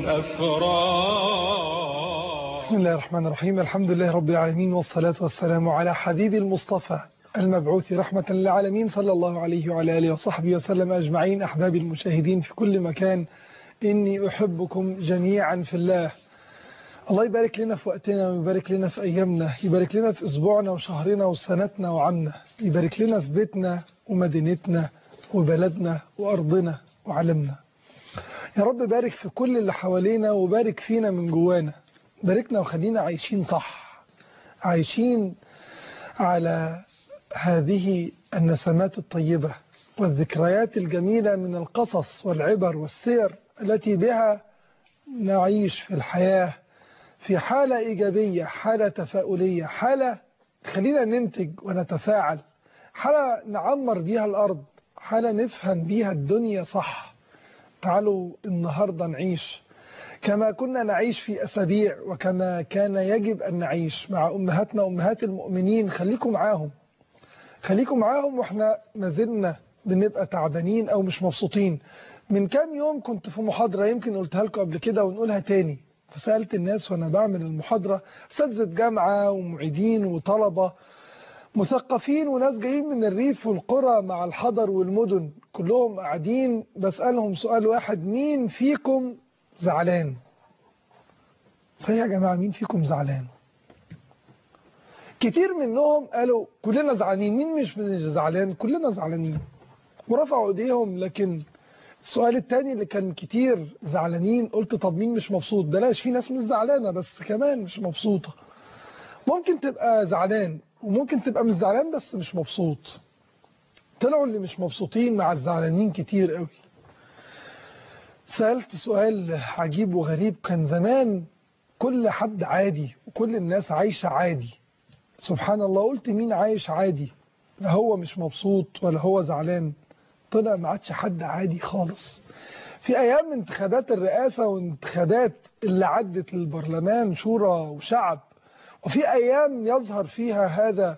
أفراد بسم الله الرحمن الرحيم الحمد لله رب العالمين والصلاة والسلام على حبيب المصطفى المبعوث رحمة للعالمين صلى الله عليه وعلى آله وصحبه وسلم أجمعين أحباب المشاهدين في كل مكان إني أحبكم جميعا في الله الله يبارك لنا في وقتنا ويبارك لنا في أيامنا يبارك لنا في أسبوعنا وشهرنا وسنتنا وعامنا يبارك لنا في بيتنا ومدينتنا وبلدنا وأرضنا وعلمنا يا رب بارك في كل اللي حوالينا وبارك فينا من جوانا باركنا وخلينا عايشين صح عايشين على هذه النسمات الطيبة والذكريات الجميلة من القصص والعبر والسير التي بها نعيش في الحياة في حالة إيجابية حالة تفاؤلية حالة خلينا ننتج ونتفاعل حالة نعمر بيها الأرض حالة نفهم بيها الدنيا صح تعالوا النهاردة نعيش كما كنا نعيش في أسابيع وكما كان يجب أن نعيش مع أمهاتنا أمهات المؤمنين خليكم معاهم خليكم معاهم وإحنا ما زلنا بنبقى تعبانين أو مش مبسوطين من كام يوم كنت في محاضرة يمكن قلتها لكم قبل كده ونقولها تاني فسألت الناس وأنا بعمل المحاضرة أساتذة جامعة ومعيدين وطلبة مثقفين وناس جايين من الريف والقرى مع الحضر والمدن كلهم قاعدين بسألهم سؤال واحد مين فيكم زعلان صحيح يا جماعة مين فيكم زعلان كتير منهم قالوا كلنا زعلانين مين مش زعلان كلنا زعلانين ورفعوا ايديهم لكن السؤال التاني اللي كان كتير زعلانين قلت طب مين مش مبسوط بلاش في ناس مش زعلانة بس كمان مش مبسوطة ممكن تبقى زعلان وممكن تبقى مش زعلان بس مش مبسوط طلعوا اللي مش مبسوطين مع الزعلانين كتير قوي سألت سؤال عجيب وغريب كان زمان كل حد عادي وكل الناس عايشة عادي سبحان الله قلت مين عايش عادي لا هو مش مبسوط ولا هو زعلان طلع ما عادش حد عادي خالص في أيام انتخابات الرئاسة وانتخابات اللي عدت للبرلمان شورى وشعب وفي أيام يظهر فيها هذا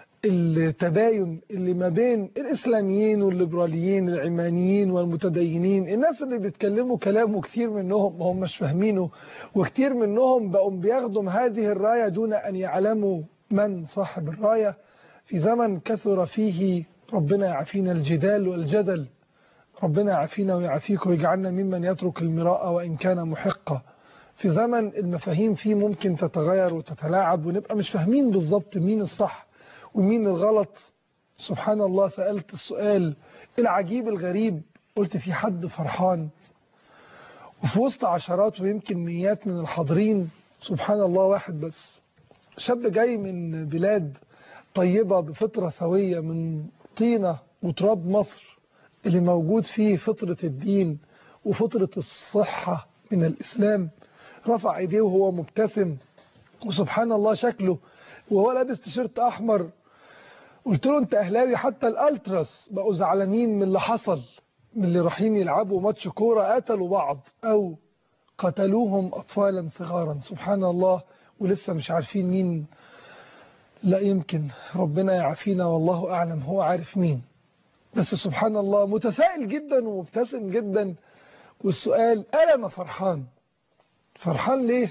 التداين اللي ما بين الإسلاميين والليبراليين العلمانيين والمتدينين الناس اللي بيتكلموا كلام وكثير منهم ما هم مش فاهمينه وكثير منهم بقوا بيخدم هذه الراية دون أن يعلموا من صاحب الراية في زمن كثر فيه ربنا يعافينا الجدال والجدل ربنا يعافينا ويعافيك ويجعلنا ممن يترك المراء وإن كان محقا في زمن المفاهيم فيه ممكن تتغير وتتلاعب ونبقى مش فاهمين بالظبط مين الصح ومين الغلط سبحان الله سألت السؤال العجيب الغريب قلت في حد فرحان وفي وسط عشرات ويمكن مئات من الحاضرين سبحان الله واحد بس شاب جاي من بلاد طيبة بفطرة سوية من طينة وتراب مصر اللي موجود فيه فطرة الدين وفطرة الصحة من الإسلام رفع ايديه وهو مبتسم وسبحان الله شكله وهو لابس تيشيرت احمر قلت له انت اهلاوي حتى الالتراس بقوا زعلانين من اللي حصل من اللي رايحين يلعبوا ماتش كوره قتلوا بعض او قتلوهم اطفالا صغارا سبحان الله ولسه مش عارفين مين لا يمكن ربنا يعافينا والله اعلم هو عارف مين بس سبحان الله متفائل جدا ومبتسم جدا والسؤال انا فرحان فرحان ليه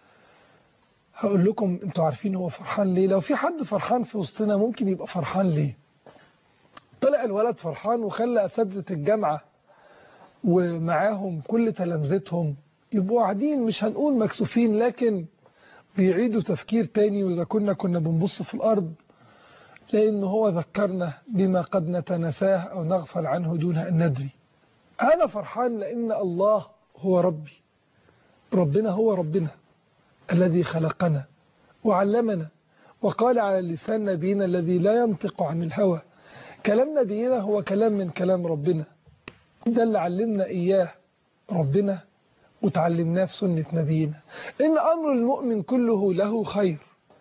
هقول لكم انتوا عارفين هو فرحان ليه لو في حد فرحان في وسطنا ممكن يبقى فرحان ليه طلع الولد فرحان وخلى اساتذه الجامعه ومعاهم كل تلامذتهم يبقوا قاعدين مش هنقول مكسوفين لكن بيعيدوا تفكير تاني واذا كنا كنا بنبص في الارض لان هو ذكرنا بما قد نتنساه او نغفل عنه دون ان ندري انا فرحان لان الله هو ربي ربنا هو ربنا الذي خلقنا وعلمنا وقال على لسان نبينا الذي لا ينطق عن الهوى كلام نبينا هو كلام من كلام ربنا ده اللي علمنا إياه ربنا وتعلمناه في سنة نبينا إن أمر المؤمن كله له خير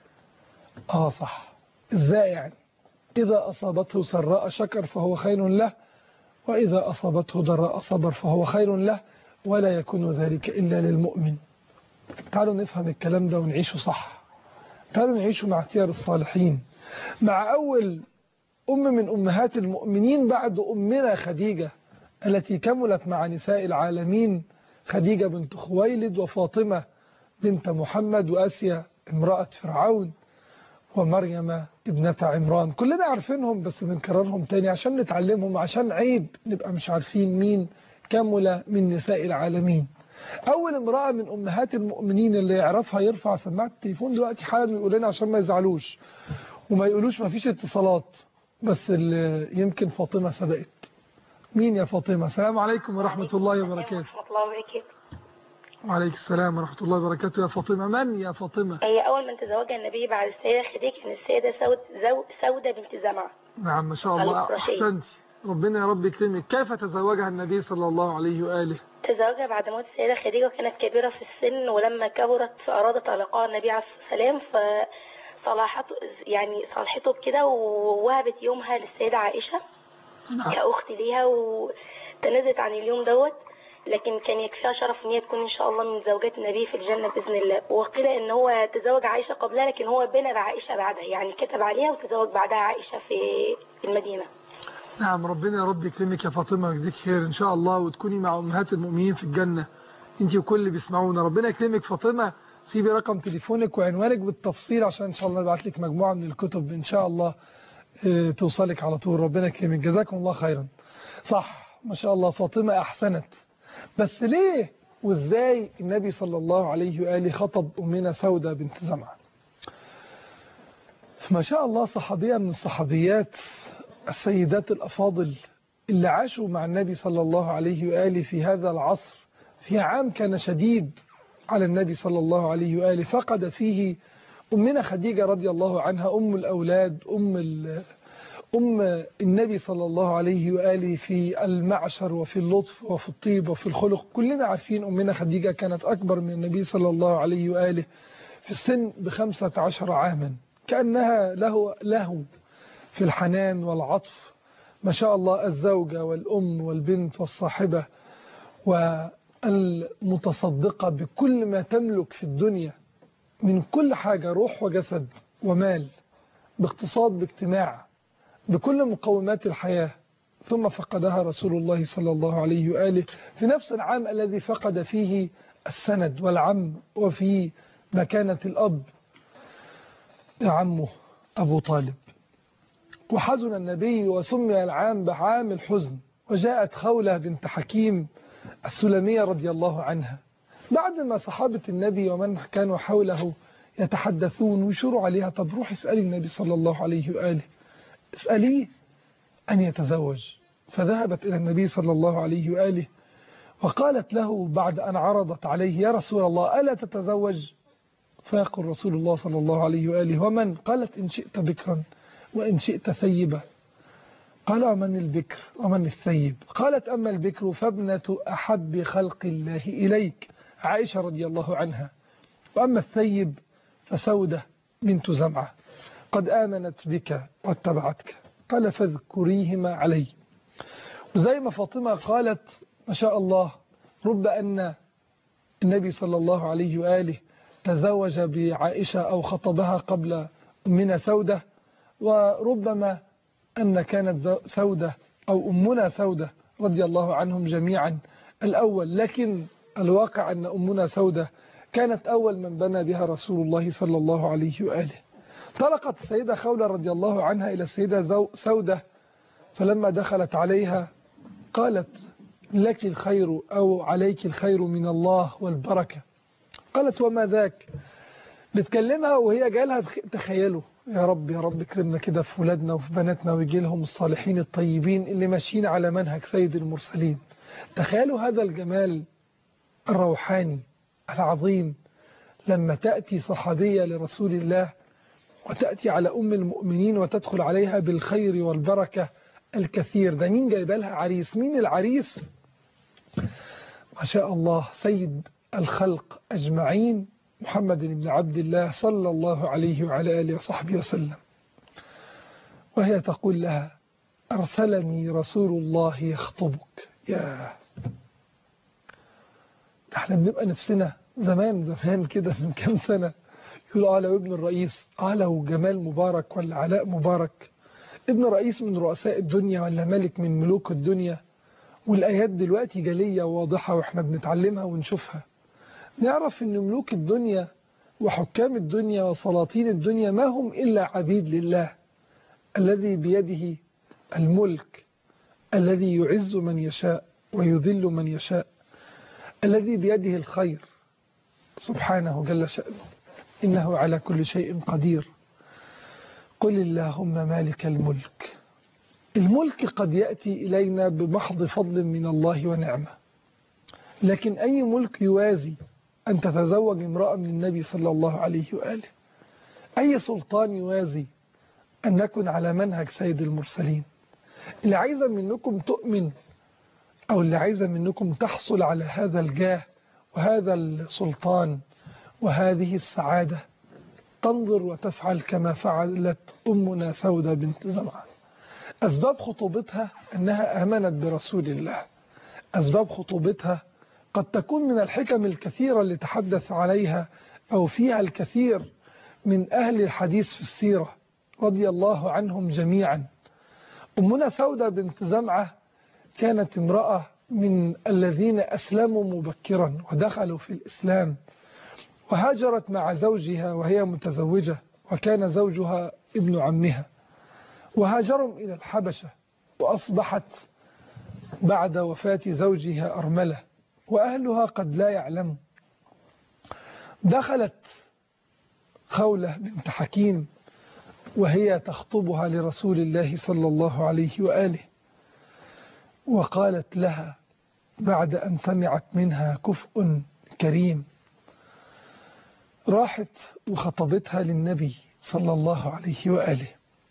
آه صح إزاي يعني إذا أصابته سراء شكر فهو خير له وإذا أصابته ضراء صبر فهو خير له ولا يكون ذلك إلا للمؤمن تعالوا نفهم الكلام ده ونعيشه صح تعالوا نعيشه مع اختيار الصالحين مع أول أم من أمهات المؤمنين بعد أمنا خديجة التي كملت مع نساء العالمين خديجة بنت خويلد وفاطمة بنت محمد وآسيا امرأة فرعون ومريم ابنة عمران كلنا عارفينهم بس بنكررهم تاني عشان نتعلمهم عشان عيب نبقى مش عارفين مين كمل من نساء العالمين أول امرأة من أمهات المؤمنين اللي يعرفها يرفع سماعة التليفون دلوقتي حالا ويقول لنا عشان ما يزعلوش وما يقولوش ما فيش اتصالات بس اللي يمكن فاطمة سبقت مين يا فاطمة السلام عليكم ورحمة الله وبركاته ورحمة الله وبركاته وعليك السلام ورحمة الله وبركاته يا فاطمة من يا فاطمة هي أول من تزوجها النبي بعد السيدة خديجة كانت السيدة سود زو سودة بنت زمعة نعم ما شاء الله القرشية. أحسنت ربنا يا رب يكرمك كيف تزوجها النبي صلى الله عليه وآله تزوجها بعد موت السيدة خديجة وكانت كبيرة في السن ولما كبرت فأرادت لقاء النبي عليه الصلاة والسلام فصلاحته يعني صالحته بكده ووهبت يومها للسيدة عائشة نعم كأخت ليها وتنازلت عن اليوم دوت لكن كان يكفيها شرف ان هي تكون ان شاء الله من زوجات النبي في الجنة بإذن الله وقيل ان هو تزوج عائشة قبلها لكن هو بنى بعائشة بعدها يعني كتب عليها وتزوج بعدها عائشة في المدينة نعم ربنا يا رب يكرمك يا فاطمة ويجزيك خير إن شاء الله وتكوني مع أمهات المؤمنين في الجنة أنت وكل اللي بيسمعونا ربنا يكرمك فاطمة سيبي رقم تليفونك وعنوانك بالتفصيل عشان إن شاء الله نبعت لك مجموعة من الكتب إن شاء الله آه، توصلك على طول ربنا يكرمك جزاكم الله خيرا صح ما شاء الله فاطمة أحسنت بس ليه وإزاي النبي صلى الله عليه وآله خطب أمنا سودة بنت زمعة ما شاء الله صحابية من الصحابيات السيدات الأفاضل اللي عاشوا مع النبي صلى الله عليه وآله في هذا العصر في عام كان شديد على النبي صلى الله عليه وآله فقد فيه أمنا خديجة رضي الله عنها أم الأولاد أم, ال- أم النبي صلى الله عليه وآله في المعشر وفي اللطف وفي الطيب وفي الخلق كلنا عارفين أمنا خديجة كانت أكبر من النبي صلى الله عليه وآله في السن بخمسة عشر عاما كأنها له, له في الحنان والعطف ما شاء الله الزوجة والأم والبنت والصاحبة والمتصدقة بكل ما تملك في الدنيا من كل حاجة روح وجسد ومال باقتصاد باجتماع بكل مقومات الحياة ثم فقدها رسول الله صلى الله عليه وآله في نفس العام الذي فقد فيه السند والعم وفي مكانة الأب عمه أبو طالب وحزن النبي وسمي العام بعام الحزن وجاءت خولة بنت حكيم السلمية رضي الله عنها بعد ما صحابة النبي ومن كانوا حوله يتحدثون ويشوروا عليها طب روح اسألي النبي صلى الله عليه وآله اسأليه أن يتزوج فذهبت إلى النبي صلى الله عليه وآله وقالت له بعد أن عرضت عليه يا رسول الله ألا تتزوج فيقول رسول الله صلى الله عليه وآله ومن قالت إن شئت بكرا وإن شئت ثيبا قال ومن البكر ومن الثيب قالت أما البكر فابنة أحب خلق الله إليك عائشة رضي الله عنها وأما الثيب فسودة بنت زمعة قد آمنت بك واتبعتك قال فاذكريهما علي وزي ما فاطمة قالت ما شاء الله رب أن النبي صلى الله عليه وآله تزوج بعائشة أو خطبها قبل أمنا سودة وربما أن كانت سودة أو أمنا سودة رضي الله عنهم جميعا الأول لكن الواقع أن أمنا سودة كانت أول من بنى بها رسول الله صلى الله عليه وآله طلقت السيدة خولة رضي الله عنها إلى السيدة سودة فلما دخلت عليها قالت لك الخير أو عليك الخير من الله والبركة قالت وما ذاك بتكلمها وهي جالها تخيلوا يا رب يا رب اكرمنا كده في ولادنا وفي بناتنا ويجي لهم الصالحين الطيبين اللي ماشيين على منهج سيد المرسلين تخيلوا هذا الجمال الروحاني العظيم لما تأتي صحابية لرسول الله وتأتي على أم المؤمنين وتدخل عليها بالخير والبركة الكثير ده مين جايب لها عريس مين العريس ما شاء الله سيد الخلق أجمعين محمد بن عبد الله صلى الله عليه وعلى آله وصحبه وسلم وهي تقول لها أرسلني رسول الله يخطبك يا احنا بنبقى نفسنا زمان زمان كده من كام سنة يقول اه لو ابن الرئيس اه لو جمال مبارك ولا علاء مبارك ابن رئيس من رؤساء الدنيا ولا ملك من ملوك الدنيا والآيات دلوقتي جلية وواضحة وإحنا بنتعلمها ونشوفها نعرف أن ملوك الدنيا وحكام الدنيا وسلاطين الدنيا ما هم إلا عبيد لله الذي بيده الملك الذي يعز من يشاء ويذل من يشاء الذي بيده الخير سبحانه جل شأنه إنه على كل شيء قدير قل اللهم مالك الملك الملك قد يأتي إلينا بمحض فضل من الله ونعمة لكن أي ملك يوازي أن تتزوج امرأة من النبي صلى الله عليه وآله أي سلطان يوازي أن نكن على منهج سيد المرسلين اللي عايزة منكم تؤمن أو اللي عايزة منكم تحصل على هذا الجاه وهذا السلطان وهذه السعادة تنظر وتفعل كما فعلت أمنا سودة بنت زمعة أسباب خطوبتها أنها آمنت برسول الله أسباب خطوبتها قد تكون من الحكم الكثيرة اللي تحدث عليها أو فيها الكثير من أهل الحديث في السيرة رضي الله عنهم جميعا أمنا سودة بنت زمعة كانت امرأة من الذين أسلموا مبكرا ودخلوا في الإسلام وهاجرت مع زوجها وهي متزوجة وكان زوجها ابن عمها وهاجروا إلى الحبشة وأصبحت بعد وفاة زوجها أرملة وأهلها قد لا يعلموا دخلت خولة بنت حكيم وهي تخطبها لرسول الله صلى الله عليه وآله وقالت لها بعد أن سمعت منها كفء كريم راحت وخطبتها للنبي صلى الله عليه وآله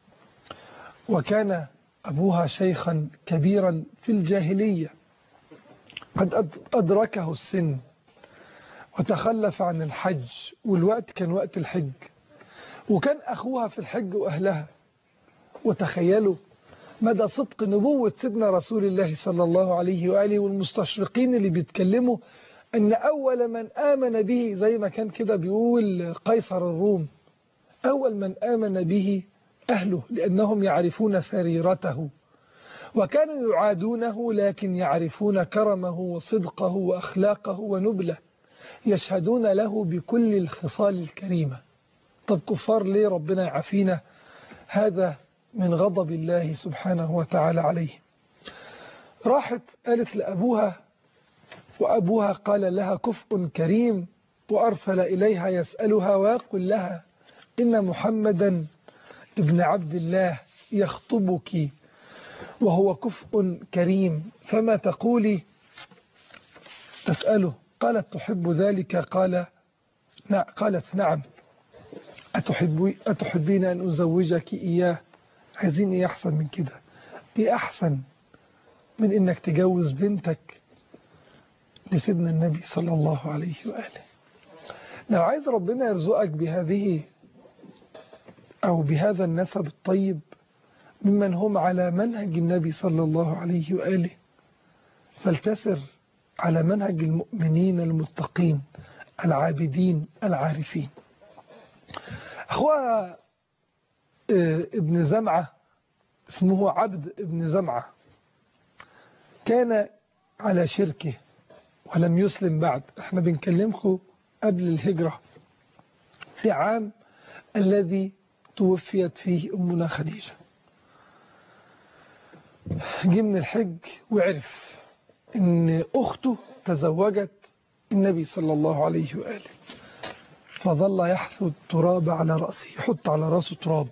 وكان أبوها شيخا كبيرا في الجاهلية قد أدركه السن وتخلف عن الحج والوقت كان وقت الحج وكان أخوها في الحج وأهلها وتخيلوا مدى صدق نبوة سيدنا رسول الله صلى الله عليه وآله والمستشرقين اللي بيتكلموا أن أول من آمن به زي ما كان كده بيقول قيصر الروم أول من آمن به أهله لأنهم يعرفون سريرته وكانوا يعادونه لكن يعرفون كرمه وصدقه وأخلاقه ونبله يشهدون له بكل الخصال الكريمة طب كفار ليه ربنا يعافينا هذا من غضب الله سبحانه وتعالى عليه راحت قالت لأبوها وأبوها قال لها كفء كريم وأرسل إليها يسألها ويقول لها إن محمدا ابن عبد الله يخطبك وهو كفء كريم فما تقولي تسأله قالت تحب ذلك قال قالت نعم أتحبي أتحبين أن أزوجك إياه عايزين إيه أحسن من كده إيه أحسن من إنك تجوز بنتك لسيدنا النبي صلى الله عليه وآله لو عايز ربنا يرزقك بهذه أو بهذا النسب الطيب ممن هم على منهج النبي صلى الله عليه وآله فلتسر على منهج المؤمنين المتقين العابدين العارفين أخوها ابن زمعة اسمه عبد ابن زمعة كان على شركه ولم يسلم بعد احنا بنكلمكم قبل الهجرة في عام الذي توفيت فيه أمنا خديجة جه من الحج وعرف ان أخته تزوجت النبي صلى الله عليه وآله فظل يحثو التراب على رأسه يحط على رأسه تراب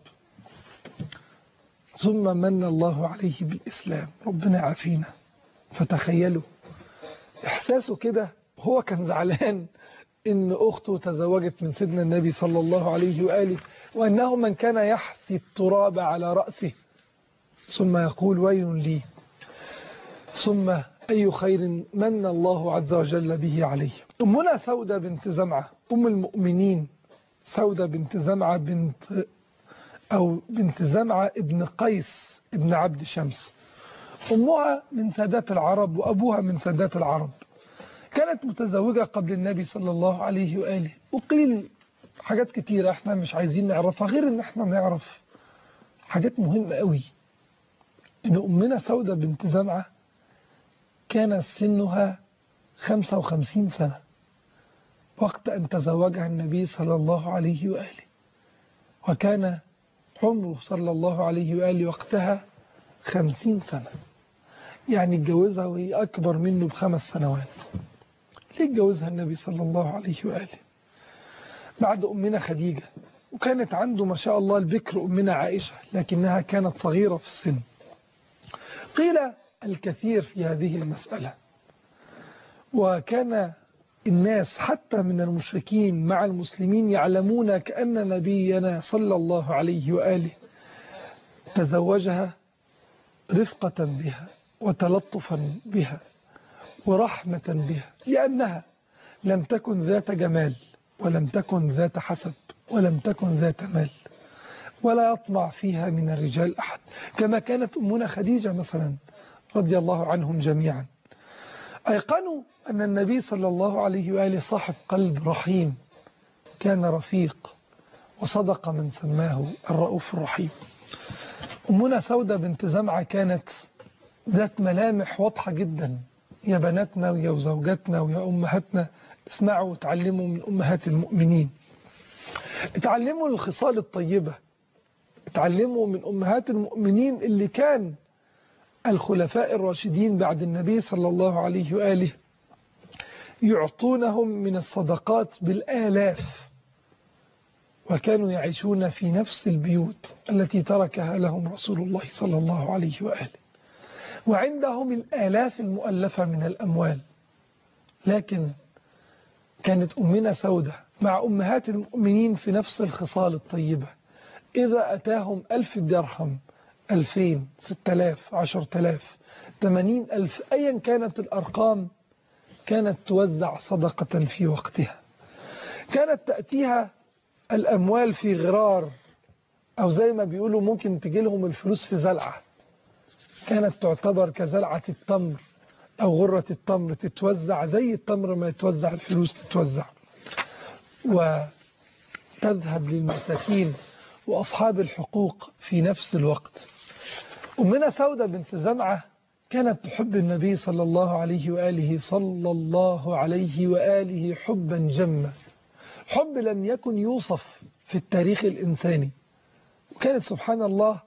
ثم من الله عليه بالإسلام ربنا يعافينا فتخيلوا إحساسه كده هو كان زعلان إن أخته تزوجت من سيدنا النبي صلى الله عليه وآله وأنه من كان يحثي التراب على رأسه ثم يقول ويل لي ثم أي خير من الله عز وجل به عليه أمنا سودة بنت زمعة أم المؤمنين سودة بنت زمعة بنت أو بنت زمعة ابن قيس ابن عبد شمس أمها من سادات العرب وأبوها من سادات العرب كانت متزوجة قبل النبي صلى الله عليه وآله وقيل حاجات كتيرة احنا مش عايزين نعرفها غير ان احنا نعرف حاجات مهمة قوي ان أمنا سودة بنت زمعة كان سنها 55 سنة وقت أن تزوجها النبي صلى الله عليه وآله وكان عمره صلى الله عليه وآله وقتها خمسين سنة يعني اتجوزها وهي أكبر منه بخمس سنوات ليه اتجوزها النبي صلى الله عليه وآله بعد أمنا خديجة وكانت عنده ما شاء الله البكر أمنا عائشة لكنها كانت صغيرة في السن قيل الكثير في هذه المسألة وكان الناس حتى من المشركين مع المسلمين يعلمون كأن نبينا صلى الله عليه وآله تزوجها رفقة بها وتلطفا بها ورحمة بها لأنها لم تكن ذات جمال ولم تكن ذات حسب ولم تكن ذات مال ولا يطمع فيها من الرجال أحد كما كانت أمنا خديجة مثلا رضي الله عنهم جميعا أيقنوا أن النبي صلى الله عليه وآله صاحب قلب رحيم كان رفيق وصدق من سماه الرؤوف الرحيم أمنا سودة بنت زمعة كانت ذات ملامح واضحة جدا يا بناتنا ويا زوجاتنا ويا أمهاتنا اسمعوا وتعلموا من أمهات المؤمنين اتعلموا الخصال الطيبة اتعلموا من أمهات المؤمنين اللي كان الخلفاء الراشدين بعد النبي صلى الله عليه وآله يعطونهم من الصدقات بالآلاف وكانوا يعيشون في نفس البيوت التي تركها لهم رسول الله صلى الله عليه وآله وعندهم الآلاف المؤلفة من الأموال لكن كانت أمنا سودة مع أمهات المؤمنين في نفس الخصال الطيبة إذا أتاهم ألف درهم ألفين ستة آلاف عشر آلاف ثمانين ألف أيا كانت الأرقام كانت توزع صدقة في وقتها كانت تأتيها الأموال في غرار أو زي ما بيقولوا ممكن تجي لهم الفلوس في زلعة كانت تعتبر كزلعة التمر أو غرة التمر تتوزع زي التمر ما يتوزع الفلوس تتوزع وتذهب للمساكين وأصحاب الحقوق في نفس الوقت أمنا سودة بنت زمعة كانت تحب النبي صلى الله عليه وآله صلى الله عليه وآله حبا جما حب لم يكن يوصف في التاريخ الإنساني وكانت سبحان الله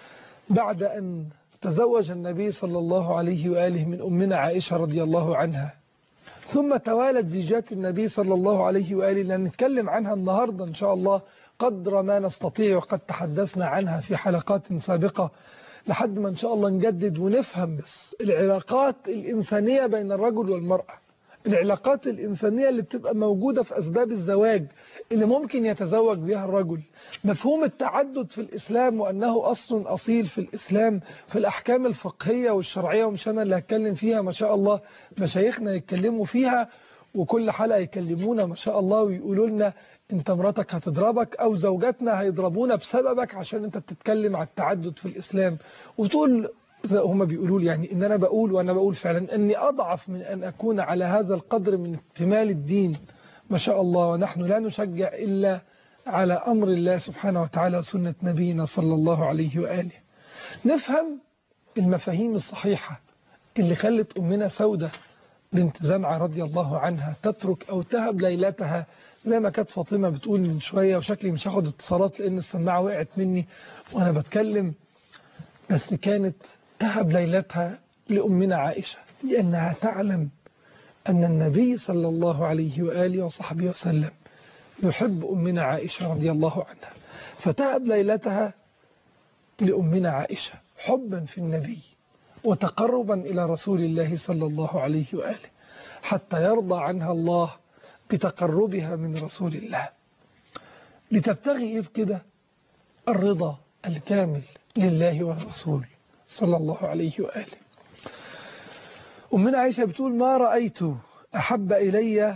بعد أن تزوج النبي صلى الله عليه وآله من أمنا عائشة رضي الله عنها ثم توالت زيجات النبي صلى الله عليه وآله لن نتكلم عنها النهاردة إن شاء الله قدر ما نستطيع وقد تحدثنا عنها في حلقات سابقة لحد ما إن شاء الله نجدد ونفهم بس العلاقات الإنسانية بين الرجل والمرأة العلاقات الإنسانية اللي بتبقى موجودة في أسباب الزواج اللي ممكن يتزوج بها الرجل مفهوم التعدد في الإسلام وأنه أصل أصيل في الإسلام في الأحكام الفقهية والشرعية ومش أنا اللي هتكلم فيها ما شاء الله مشايخنا يتكلموا فيها وكل حلقة يكلمونا ما شاء الله ويقولوا لنا انت مراتك هتضربك او زوجاتنا هيضربونا بسببك عشان انت بتتكلم على التعدد في الاسلام وتقول هم بيقولوا لي يعني ان انا بقول وانا بقول فعلا اني اضعف من ان اكون على هذا القدر من اكتمال الدين ما شاء الله ونحن لا نشجع الا على امر الله سبحانه وتعالى وسنه نبينا صلى الله عليه واله نفهم المفاهيم الصحيحه اللي خلت امنا سوده بنت زمعه رضي الله عنها تترك او تهب ليلتها زي ما كانت فاطمة بتقول من شوية وشكلي مش هاخد اتصالات لأن السماعة وقعت مني وأنا بتكلم بس كانت تهب ليلتها لأمنا عائشة لأنها تعلم أن النبي صلى الله عليه وآله وصحبه وسلم يحب أمنا عائشة رضي الله عنها فتهب ليلتها لأمنا عائشة حبا في النبي وتقربا إلى رسول الله صلى الله عليه وآله حتى يرضى عنها الله بتقربها من رسول الله لتبتغي إيه كده الرضا الكامل لله والرسول صلى الله عليه وآله أمنا عائشة بتقول ما رأيت أحب إلي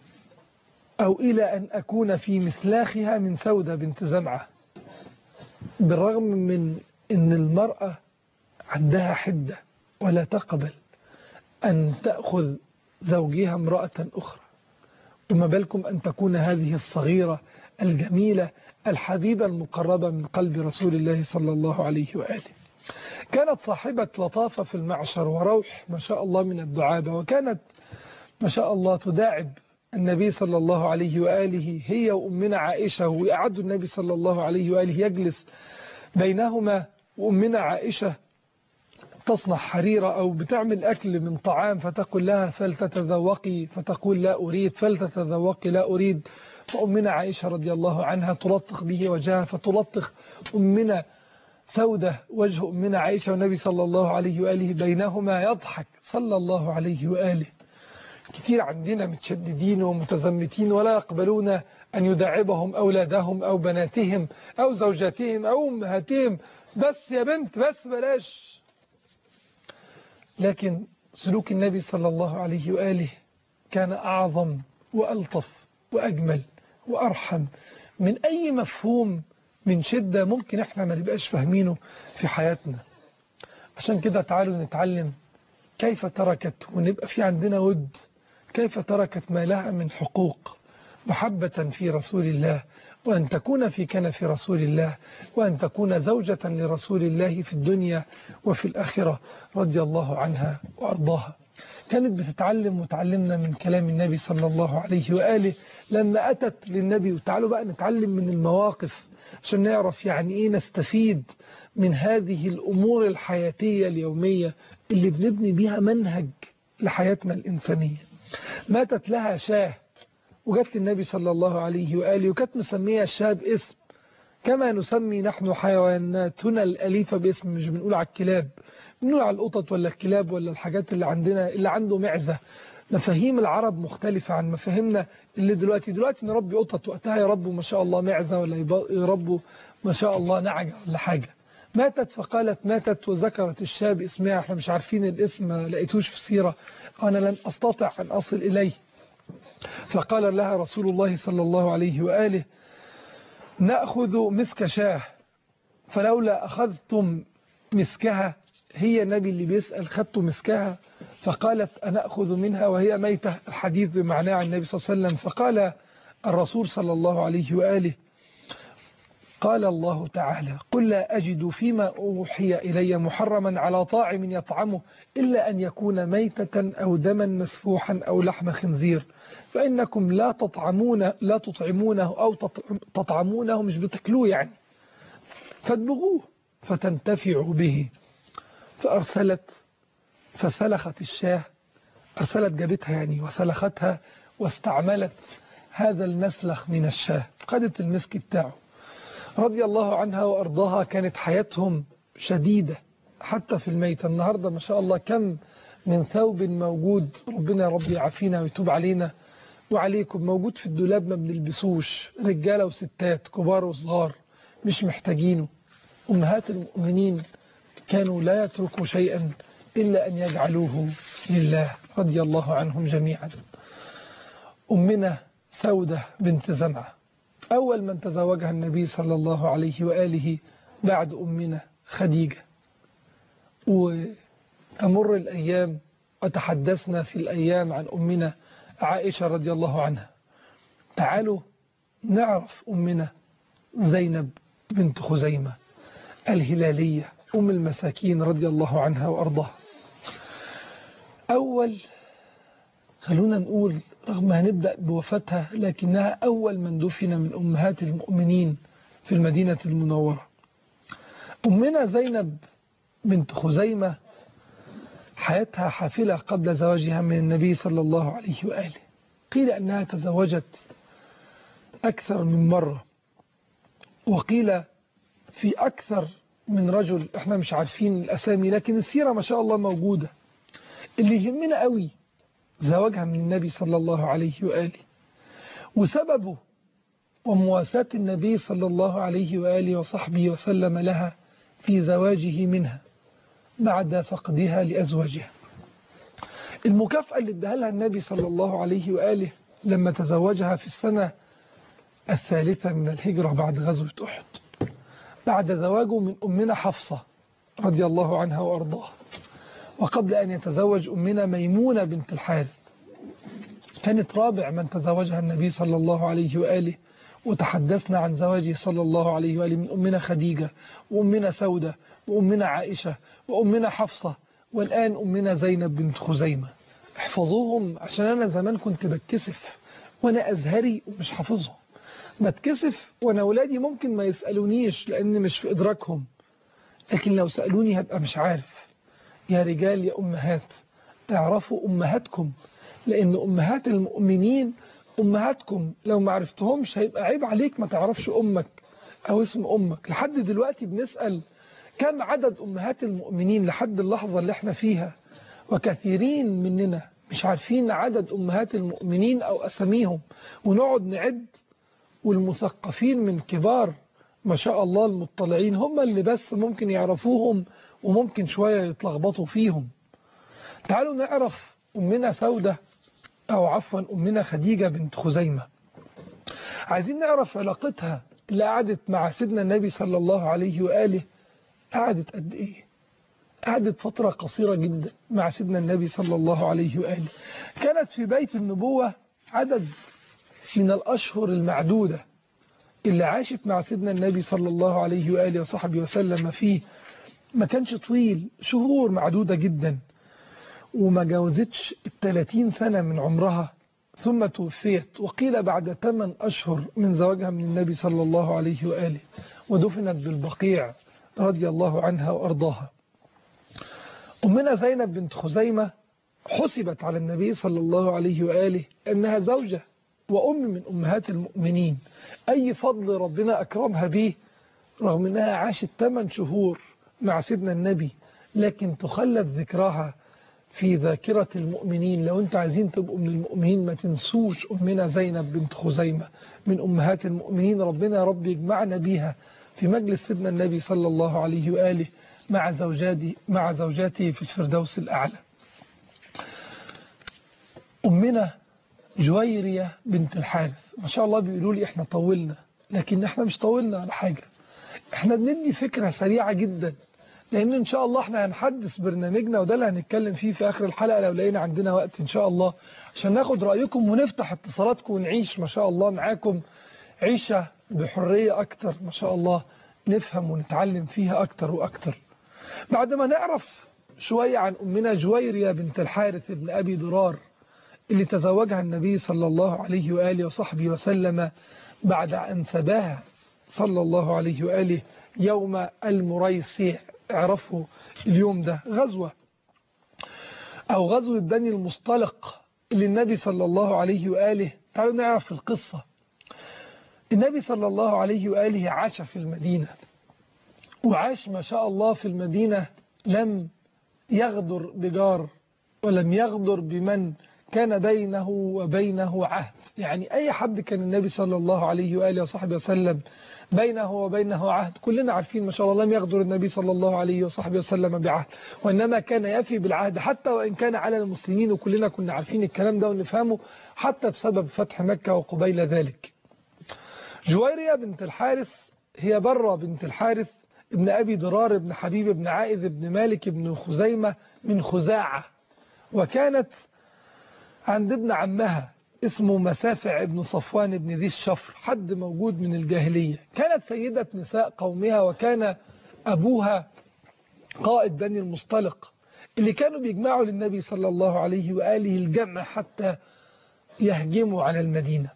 أو إلى أن أكون في مثلاخها من سودة بنت زمعة بالرغم من أن المرأة عندها حدة ولا تقبل أن تأخذ زوجها امرأة أخرى وما بالكم أن تكون هذه الصغيرة الجميلة الحبيبة المقربة من قلب رسول الله صلى الله عليه وآله كانت صاحبة لطافة في المعشر وروح ما شاء الله من الدعابة وكانت ما شاء الله تداعب النبي صلى الله عليه وآله هي وأمنا عائشة ويقعد النبي صلى الله عليه وآله يجلس بينهما وأمنا عائشة تصنع حريرة أو بتعمل أكل من طعام فتقول لها فلتتذوقي فتقول لا أريد فلتتذوقي لا أريد فأمنا عائشة رضي الله عنها تلطخ به وجهها فتلطخ أمنا سودة وجه أمنا عائشة والنبي صلى الله عليه وآله بينهما يضحك صلى الله عليه وآله كتير عندنا متشددين ومتزمتين ولا يقبلون أن يداعبهم أولادهم أو بناتهم أو زوجاتهم أو أمهاتهم بس يا بنت بس بلاش لكن سلوك النبي صلى الله عليه وآله كان أعظم وألطف وأجمل وأرحم من أي مفهوم من شدة ممكن احنا ما نبقاش فاهمينه في حياتنا عشان كده تعالوا نتعلم كيف تركت ونبقى في عندنا ود كيف تركت ما لها من حقوق محبة في رسول الله وأن تكون في كنف رسول الله وأن تكون زوجة لرسول الله في الدنيا وفي الآخرة رضي الله عنها وأرضاها كانت بتتعلم وتعلمنا من كلام النبي صلى الله عليه وآله لما أتت للنبي وتعالوا بقى نتعلم من المواقف عشان نعرف يعني إيه نستفيد من هذه الأمور الحياتية اليومية اللي بنبني بيها منهج لحياتنا الإنسانية ماتت لها شاه وجت للنبي صلى الله عليه وآله وكانت مسمية الشاه باسم كما نسمي نحن حيواناتنا الأليفة باسم مش بنقول على الكلاب بنقول على القطط ولا الكلاب ولا الحاجات اللي عندنا اللي عنده معزة مفاهيم العرب مختلفة عن مفاهيمنا اللي دلوقتي دلوقتي نربي قطط وقتها يربوا ما شاء الله معزة ولا يربوا ما شاء الله نعجة ولا حاجة ماتت فقالت ماتت وذكرت الشاه باسمها احنا مش عارفين الاسم ما لقيتوش في السيرة أنا لم أستطع أن أصل إليه فقال لها رسول الله صلى الله عليه وآله نأخذ مسك شاه فلولا أخذتم مسكها هي النبي اللي بيسأل خدت مسكها فقالت أنا أخذ منها وهي ميتة الحديث بمعناه عن النبي صلى الله عليه وسلم فقال الرسول صلى الله عليه وآله قال الله تعالى قل لا أجد فيما أوحي إلي محرما على طاعم يطعمه إلا أن يكون ميتة أو دما مسفوحا أو لحم خنزير فإنكم لا تطعمون لا تطعمونه أو تطعمونه مش بتاكلوه يعني فادبغوه فتنتفعوا به فأرسلت فسلخت الشاه أرسلت جابتها يعني وسلختها واستعملت هذا المسلخ من الشاه خدت المسك بتاعه رضي الله عنها وأرضاها كانت حياتهم شديدة حتى في الميت النهاردة ما شاء الله كم من ثوب موجود ربنا يا رب يعافينا ويتوب علينا وعليكم موجود في الدولاب ما بنلبسوش رجالة وستات كبار وصغار مش محتاجينه أمهات المؤمنين كانوا لا يتركوا شيئا إلا أن يجعلوه لله رضي الله عنهم جميعا أمنا سودة بنت زمعة أول من تزوجها النبي صلى الله عليه وآله بعد أمنا خديجة وتمر الأيام وتحدثنا في الأيام عن أمنا عائشة رضي الله عنها تعالوا نعرف أمنا زينب بنت خزيمة الهلالية أم المساكين رضي الله عنها وأرضاها أول خلونا نقول رغم هنبدأ بوفاتها لكنها أول من دفن من أمهات المؤمنين في المدينة المنورة أمنا زينب بنت خزيمة حياتها حافلة قبل زواجها من النبي صلى الله عليه وآله قيل أنها تزوجت أكثر من مرة وقيل في أكثر من رجل احنا مش عارفين الأسامي لكن السيرة ما شاء الله موجودة اللي يهمنا قوي زواجها من النبي صلى الله عليه وآله وسببه ومواساة النبي صلى الله عليه وآله وصحبه وسلم لها في زواجه منها بعد فقدها لأزواجها المكافأة اللي اداها لها النبي صلى الله عليه وآله لما تزوجها في السنة الثالثة من الهجرة بعد غزوة أحد بعد زواجه من أمنا حفصة رضي الله عنها وأرضاها وقبل أن يتزوج أمنا ميمونة بنت الحارث كانت رابع من تزوجها النبي صلى الله عليه وآله وتحدثنا عن زواجه صلى الله عليه وآله من أمنا خديجة وأمنا سودة وأمنا عائشة وأمنا حفصة والآن أمنا زينب بنت خزيمة احفظوهم عشان أنا زمان كنت بتكسف وأنا أزهري ومش حافظهم بتكسف وأنا أولادي ممكن ما يسألونيش لأن مش في إدراكهم لكن لو سألوني هبقى مش عارف يا رجال يا أمهات اعرفوا أمهاتكم لأن أمهات المؤمنين أمهاتكم لو ما عرفتهمش هيبقى عيب عليك ما تعرفش أمك أو اسم أمك لحد دلوقتي بنسأل كم عدد أمهات المؤمنين لحد اللحظة اللي احنا فيها وكثيرين مننا مش عارفين عدد أمهات المؤمنين أو أساميهم ونقعد نعد والمثقفين من كبار ما شاء الله المطلعين هم اللي بس ممكن يعرفوهم وممكن شوية يتلخبطوا فيهم تعالوا نعرف أمنا سودة أو عفوا أمنا خديجة بنت خزيمة عايزين نعرف علاقتها اللي قعدت مع سيدنا النبي صلى الله عليه وآله قعدت قد إيه قعدت فترة قصيرة جدا مع سيدنا النبي صلى الله عليه وآله كانت في بيت النبوة عدد من الأشهر المعدودة اللي عاشت مع سيدنا النبي صلى الله عليه وآله وصحبه وسلم فيه ما كانش طويل شهور معدودة جدا وما جاوزتش الثلاثين سنة من عمرها ثم توفيت وقيل بعد 8 أشهر من زواجها من النبي صلى الله عليه وآله ودفنت بالبقيع رضي الله عنها وأرضاها أمنا زينب بنت خزيمة حسبت على النبي صلى الله عليه وآله أنها زوجة وأم من أمهات المؤمنين أي فضل ربنا أكرمها به رغم أنها عاشت 8 شهور مع سيدنا النبي لكن تخلد ذكرها في ذاكرة المؤمنين لو انتوا عايزين تبقوا من المؤمنين ما تنسوش أمنا زينب بنت خزيمة من أمهات المؤمنين ربنا يا رب يجمعنا بيها في مجلس سيدنا النبي صلى الله عليه وآله مع زوجاته مع زوجاته في الفردوس الأعلى أمنا جويرية بنت الحارث ما شاء الله بيقولوا لي احنا طولنا لكن احنا مش طولنا على حاجة احنا بندي فكرة سريعة جدا لان ان شاء الله احنا هنحدث برنامجنا وده اللي هنتكلم فيه في اخر الحلقة لو لقينا عندنا وقت ان شاء الله عشان ناخد رأيكم ونفتح اتصالاتكم ونعيش ما شاء الله معاكم عيشة بحرية اكتر ما شاء الله نفهم ونتعلم فيها اكتر واكتر بعد ما نعرف شوية عن أمنا جويرية بنت الحارث بن أبي درار اللي تزوجها النبي صلى الله عليه وآله وصحبه وسلم بعد أن ثباها صلى الله عليه وآله يوم المريسيع اعرفوا اليوم ده غزوة أو غزوة بني المصطلق اللي النبي صلى الله عليه وآله تعالوا نعرف القصة النبي صلى الله عليه وآله عاش في المدينة وعاش ما شاء الله في المدينة لم يغدر بجار ولم يغدر بمن كان بينه وبينه عهد يعني أي حد كان النبي صلى الله عليه وآله وصحبه وسلم بينه وبينه عهد كلنا عارفين ما شاء الله لم يغدر النبي صلى الله عليه وصحبه وسلم بعهد وإنما كان يفي بالعهد حتى وإن كان على المسلمين وكلنا كنا عارفين الكلام ده ونفهمه حتى بسبب فتح مكة وقبيل ذلك جويرية بنت الحارث هي برة بنت الحارث ابن أبي درار ابن حبيب ابن عائذ ابن مالك ابن خزيمة من خزاعة وكانت عند ابن عمها اسمه مسافع ابن صفوان ابن ذي الشفر حد موجود من الجاهلية كانت سيدة نساء قومها وكان أبوها قائد بني المصطلق اللي كانوا بيجمعوا للنبي صلى الله عليه وآله الجمع حتى يهجموا على المدينة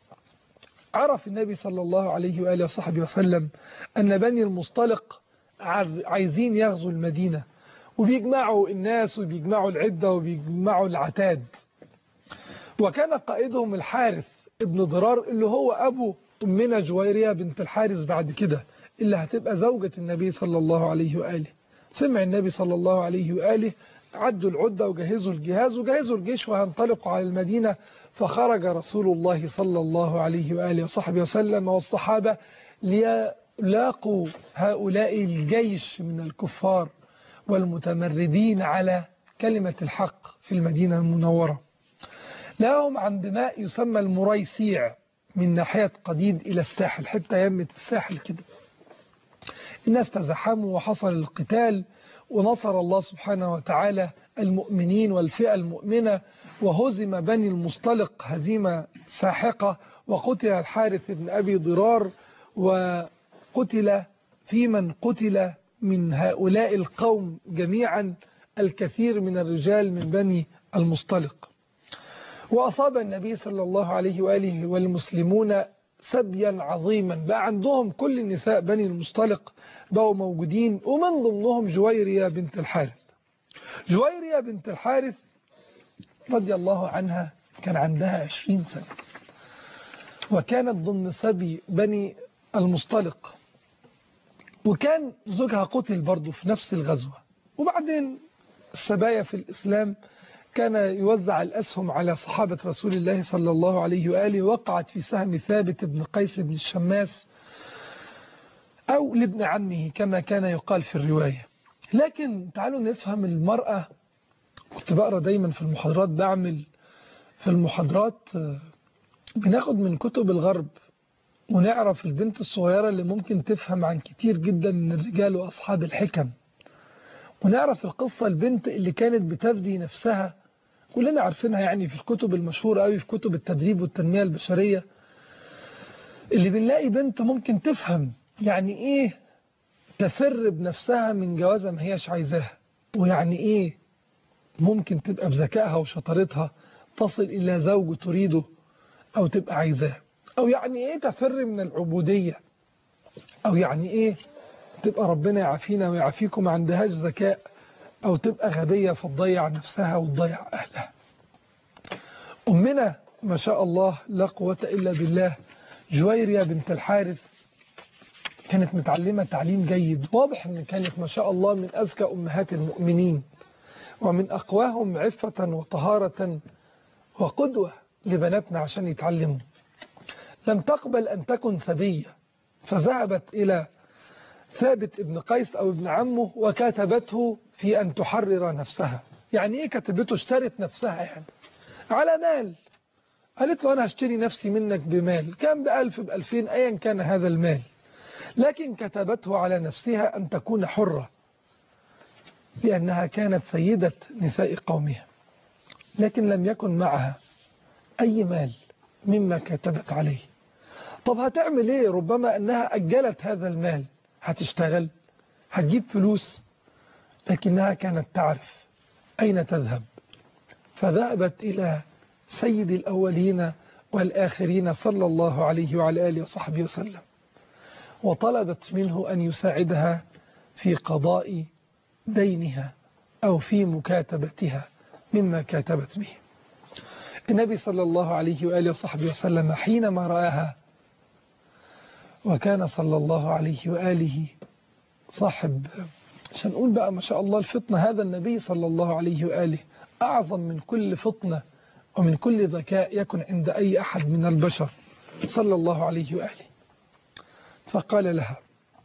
عرف النبي صلى الله عليه وآله وصحبه وسلم أن بني المصطلق عايزين يغزوا المدينة وبيجمعوا الناس وبيجمعوا العدة وبيجمعوا العتاد وكان قائدهم الحارث ابن ضرار اللي هو أبو أمنا جويرية بنت الحارث بعد كده اللي هتبقى زوجة النبي صلى الله عليه وآله سمع النبي صلى الله عليه وآله عدوا العدة وجهزوا الجهاز وجهزوا الجيش وهنطلقوا على المدينة فخرج رسول الله صلى الله عليه وآله وصحبه وسلم والصحابة ليلاقوا هؤلاء الجيش من الكفار والمتمردين على كلمة الحق في المدينة المنورة لهم عند ماء يسمى المريسيع من ناحية قديد إلى الساحل حتى يمة الساحل كده الناس تزحموا وحصل القتال ونصر الله سبحانه وتعالى المؤمنين والفئة المؤمنة وهزم بني المصطلق هزيمة ساحقة وقتل الحارث بن أبي ضرار وقتل في من قتل من هؤلاء القوم جميعا الكثير من الرجال من بني المصطلق وأصاب النبي صلى الله عليه وآله والمسلمون سبيا عظيما بقى عندهم كل نساء بني المصطلق بقوا موجودين ومن ضمنهم جويرية بنت الحارث جويرية بنت الحارث رضي الله عنها كان عندها عشرين سنة وكانت ضمن سبي بني المصطلق وكان زوجها قتل برضه في نفس الغزوة وبعدين السبايا في الإسلام كان يوزع الأسهم على صحابة رسول الله صلى الله عليه وآله وقعت في سهم ثابت بن قيس بن الشماس أو لابن عمه كما كان يقال في الرواية لكن تعالوا نفهم المرأة كنت بقرأ دايما في المحاضرات بعمل في المحاضرات بناخد من كتب الغرب ونعرف البنت الصغيرة اللي ممكن تفهم عن كتير جدا من الرجال وأصحاب الحكم ونعرف القصة البنت اللي كانت بتفدي نفسها كلنا عارفينها يعني في الكتب المشهورة قوي في كتب التدريب والتنمية البشرية اللي بنلاقي بنت ممكن تفهم يعني ايه تفر بنفسها من جوازة ما هيش عايزاها ويعني ايه ممكن تبقى بذكائها وشطارتها تصل إلى زوج تريده أو تبقى عايزاه أو يعني ايه تفر من العبودية أو يعني ايه تبقى ربنا يعافينا ويعافيكم ما عندهاش ذكاء أو تبقى غبية فتضيع نفسها وتضيع أهلها أمنا ما شاء الله لا قوة إلا بالله جويرية بنت الحارث كانت متعلمة تعليم جيد واضح أن كانت ما شاء الله من أذكى أمهات المؤمنين ومن أقواهم عفة وطهارة وقدوة لبناتنا عشان يتعلموا لم تقبل أن تكن ثبية فذهبت إلى ثابت ابن قيس أو ابن عمه وكاتبته في أن تحرر نفسها يعني إيه كتبته اشترت نفسها يعني على مال قالت له أنا هشتري نفسي منك بمال كان بألف بألفين أيا كان هذا المال لكن كتبته على نفسها أن تكون حرة لأنها كانت سيدة نساء قومها لكن لم يكن معها أي مال مما كتبت عليه طب هتعمل ايه ربما أنها أجلت هذا المال هتشتغل هتجيب فلوس لكنها كانت تعرف أين تذهب فذهبت إلى سيد الأولين والآخرين صلى الله عليه وعلى آله وصحبه وسلم وطلبت منه أن يساعدها في قضاء دينها أو في مكاتبتها مما كاتبت به النبي صلى الله عليه وآله وصحبه وسلم حينما رآها وكان صلى الله عليه وآله صاحب عشان نقول بقى ما شاء الله الفطنة هذا النبي صلى الله عليه وآله أعظم من كل فطنة ومن كل ذكاء يكن عند أي أحد من البشر صلى الله عليه وآله فقال لها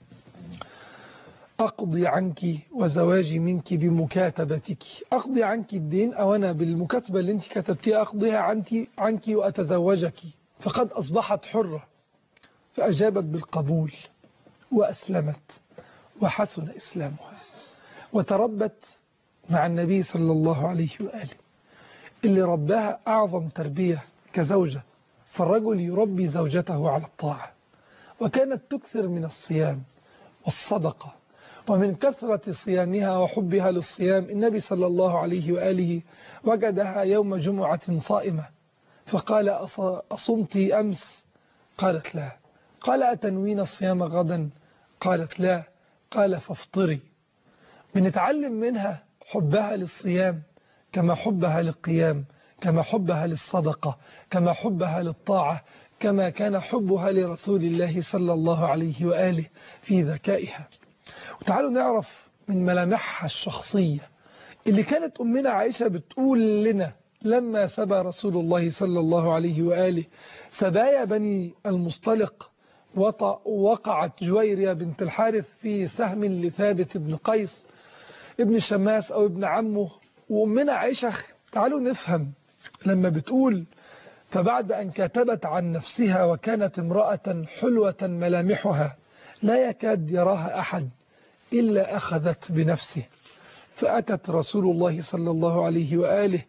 أقضي عنك وزواجي منك بمكاتبتك أقضي عنك الدين أو أنا بالمكاتبة اللي أنت كتبتيها أقضيها عنك, عنك وأتزوجك فقد أصبحت حرة فأجابت بالقبول وأسلمت وحسن إسلامها وتربت مع النبي صلى الله عليه وآله اللي رباها أعظم تربية كزوجة فالرجل يربي زوجته على الطاعة وكانت تكثر من الصيام والصدقة ومن كثرة صيامها وحبها للصيام النبي صلى الله عليه وآله وجدها يوم جمعة صائمة فقال أصمت أمس قالت لا قال أتنوين الصيام غدا قالت لا قال فافطري بنتعلم منها حبها للصيام كما حبها للقيام كما حبها للصدقة كما حبها للطاعة كما كان حبها لرسول الله صلى الله عليه وآله في ذكائها وتعالوا نعرف من ملامحها الشخصية اللي كانت أمنا عائشة بتقول لنا لما سبى رسول الله صلى الله عليه وآله سبايا بني المصطلق وقعت جويريا بنت الحارث في سهم لثابت بن قيس ابن شماس أو ابن عمه وأمنا عائشة تعالوا نفهم لما بتقول فبعد أن كتبت عن نفسها وكانت امرأة حلوة ملامحها لا يكاد يراها أحد إلا أخذت بنفسه فأتت رسول الله صلى الله عليه وآله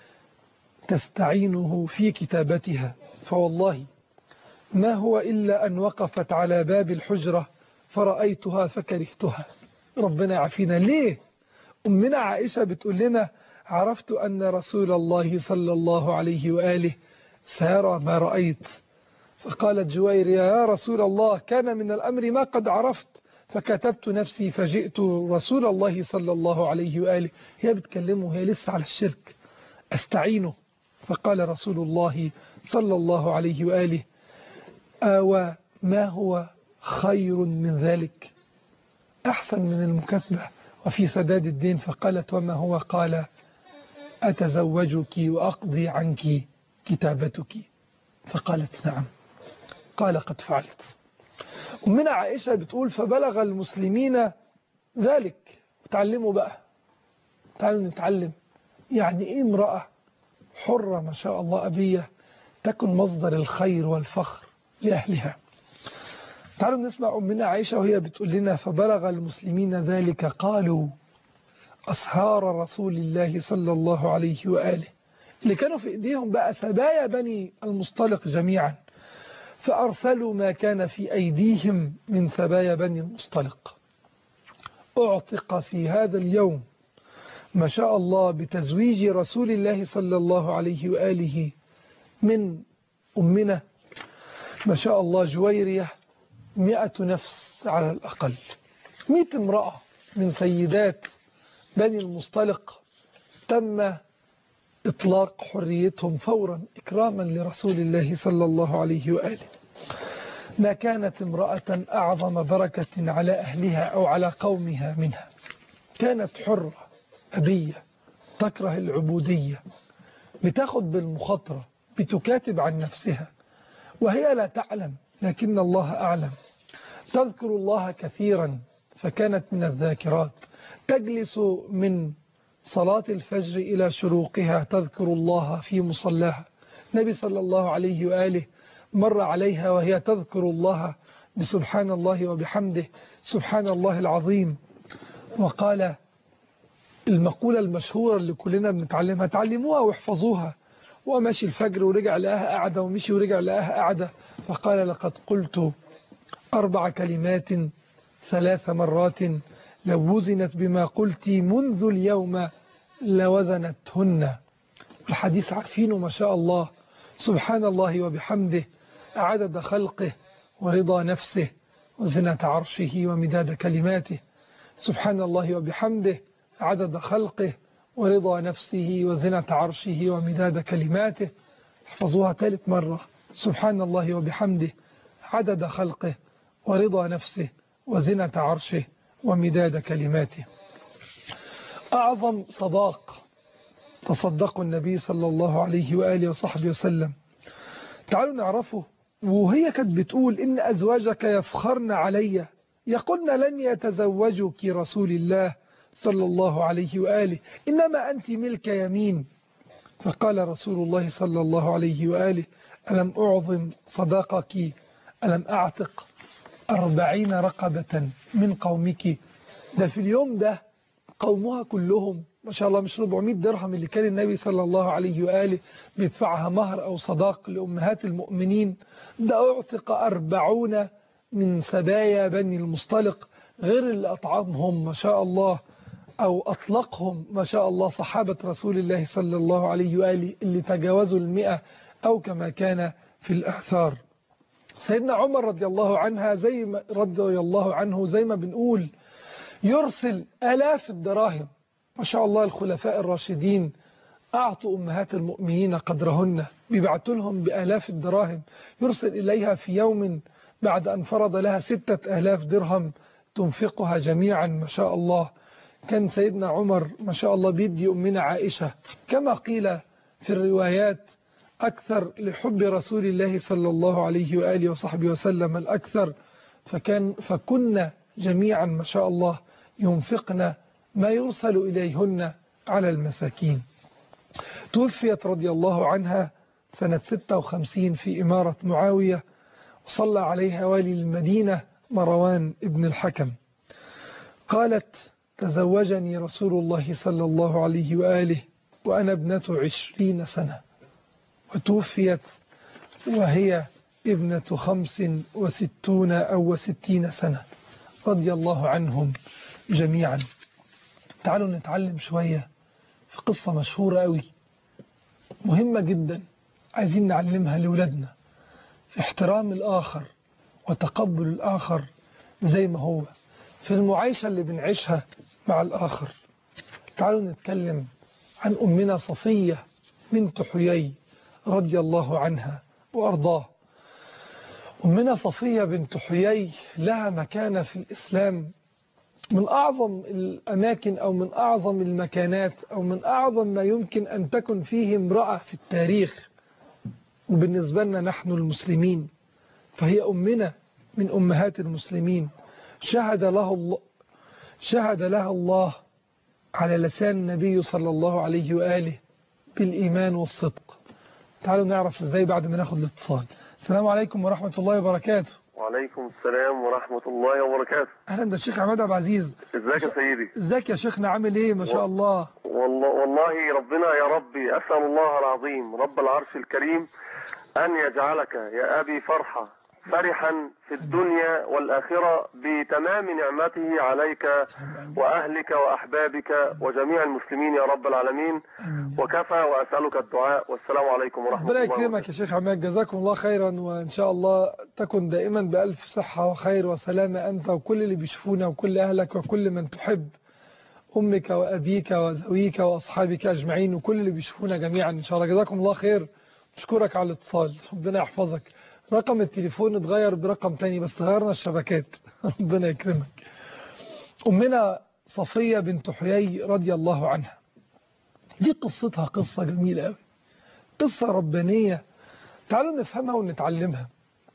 تستعينه في كتابتها فوالله ما هو إلا أن وقفت على باب الحجرة فرأيتها فكرهتها ربنا يعافينا ليه أمنا عائشة بتقول لنا عرفت أن رسول الله صلى الله عليه وآله سيرى ما رأيت فقالت جويرية يا رسول الله كان من الأمر ما قد عرفت فكتبت نفسي فجئت رسول الله صلى الله عليه وآله هي بتكلمه هي لسه على الشرك أستعينه فقال رسول الله صلى الله عليه وآله آوى ما هو خير من ذلك أحسن من المكاتبة وفي سداد الدين فقالت وما هو قال أتزوجك وأقضي عنك كتابتك فقالت نعم قال قد فعلت أمنا عائشة بتقول فبلغ المسلمين ذلك تعلموا بقى تعالوا نتعلم يعني إيه امرأة حرة ما شاء الله أبية تكن مصدر الخير والفخر لأهلها تعالوا نسمع أمنا عائشة وهي بتقول لنا فبلغ المسلمين ذلك قالوا أصهار رسول الله صلى الله عليه وآله اللي كانوا في إيديهم بقى سبايا بني المصطلق جميعا فأرسلوا ما كان في أيديهم من سبايا بني المصطلق أعتق في هذا اليوم ما شاء الله بتزويج رسول الله صلى الله عليه وآله من أمنا ما شاء الله جويرية مئة نفس على الأقل مئة امرأة من سيدات بني المصطلق تم إطلاق حريتهم فورا إكراما لرسول الله صلى الله عليه وآله ما كانت امرأة أعظم بركة على أهلها أو على قومها منها كانت حرة أبية تكره العبودية بتاخد بالمخاطرة بتكاتب عن نفسها وهي لا تعلم لكن الله أعلم تذكر الله كثيرا فكانت من الذاكرات تجلس من صلاة الفجر إلى شروقها تذكر الله في مصلاها نبي صلى الله عليه وآله مر عليها وهي تذكر الله بسبحان الله وبحمده سبحان الله العظيم وقال المقولة المشهورة اللي كلنا بنتعلمها تعلموها واحفظوها ومشي الفجر ورجع لقاها قاعدة ومشي ورجع لقاها قاعدة فقال لقد قلت أربع كلمات ثلاث مرات لو وزنت بما قلت منذ اليوم لوزنتهن الحديث عارفينه ما شاء الله سبحان الله وبحمده عدد خلقه ورضا نفسه وزنة عرشه ومداد كلماته سبحان الله وبحمده عدد خلقه ورضا نفسه وزنة عرشه ومداد كلماته احفظوها ثالث مرة سبحان الله وبحمده عدد خلقه ورضا نفسه وزنة عرشه ومداد كلماته أعظم صداق تصدق النبي صلى الله عليه وآله وصحبه وسلم تعالوا نعرفه وهي كانت بتقول إن أزواجك يفخرن علي يقولن لن يتزوجك رسول الله صلى الله عليه وآله إنما أنت ملك يمين فقال رسول الله صلى الله عليه وآله ألم أعظم صداقك ألم أعتق أربعين رقبة من قومك ده في اليوم ده قومها كلهم ما شاء الله مش 400 درهم اللي كان النبي صلى الله عليه وآله بيدفعها مهر أو صداق لأمهات المؤمنين ده أعتق أربعون من سبايا بني المصطلق غير اللي أطعمهم ما شاء الله أو أطلقهم ما شاء الله صحابة رسول الله صلى الله عليه وآله اللي تجاوزوا المئة أو كما كان في الأعثار سيدنا عمر رضي الله عنها زي ما رضي الله عنه زي ما بنقول يرسل آلاف الدراهم ما شاء الله الخلفاء الراشدين أعطوا أمهات المؤمنين قدرهن بيبعتوا لهم بآلاف الدراهم يرسل إليها في يوم بعد أن فرض لها ستة آلاف درهم تنفقها جميعا ما شاء الله كان سيدنا عمر ما شاء الله بيدي أمنا عائشة كما قيل في الروايات أكثر لحب رسول الله صلى الله عليه وآله وصحبه وسلم الأكثر فكان فكنا جميعا ما شاء الله ينفقن ما يرسل إليهن على المساكين توفيت رضي الله عنها سنة 56 في إمارة معاوية وصلى عليها والي المدينة مروان ابن الحكم قالت تزوجني رسول الله صلى الله عليه وآله وأنا ابنة عشرين سنة وتوفيت وهي ابنة خمس وستون أو وستين سنة رضي الله عنهم جميعا تعالوا نتعلم شوية في قصة مشهورة قوي مهمة جدا عايزين نعلمها لولادنا في احترام الآخر وتقبل الآخر زي ما هو في المعايشة اللي بنعيشها مع الآخر تعالوا نتكلم عن أمنا صفية بنت حيي رضي الله عنها وأرضاه أمنا صفية بنت حيي لها مكانة في الإسلام من أعظم الأماكن أو من أعظم المكانات أو من أعظم ما يمكن أن تكن فيه امرأة في التاريخ وبالنسبة لنا نحن المسلمين فهي أمنا من أمهات المسلمين شهد له الله شهد لها الله على لسان النبي صلى الله عليه وآله بالإيمان والصدق تعالوا نعرف ازاي بعد ما ناخد الاتصال السلام عليكم ورحمة الله وبركاته وعليكم السلام ورحمة الله وبركاته أهلا ده الشيخ عماد عبد العزيز ازيك يا سيدي ازيك يا شيخنا عامل ايه ما شاء الله والله, والله ربنا يا ربي أسأل الله العظيم رب العرش الكريم أن يجعلك يا أبي فرحة فرحا في الدنيا والآخرة بتمام نعمته عليك وأهلك وأحبابك وجميع المسلمين يا رب العالمين وكفى وأسألك الدعاء والسلام عليكم ورحمة ربنا الله يكرمك يا شيخ عماد جزاكم الله خيرا وإن شاء الله تكن دائما بألف صحة وخير وسلامة أنت وكل اللي بيشوفونا وكل أهلك وكل من تحب أمك وأبيك وزويك وأصحابك أجمعين وكل اللي بيشوفونا جميعا إن شاء الله جزاكم الله خير أشكرك على الاتصال ربنا يحفظك رقم التليفون اتغير برقم تاني بس غيرنا الشبكات ربنا يكرمك أمنا صفية بنت حيي رضي الله عنها دي قصتها قصة جميلة قوي قصة ربانية تعالوا نفهمها ونتعلمها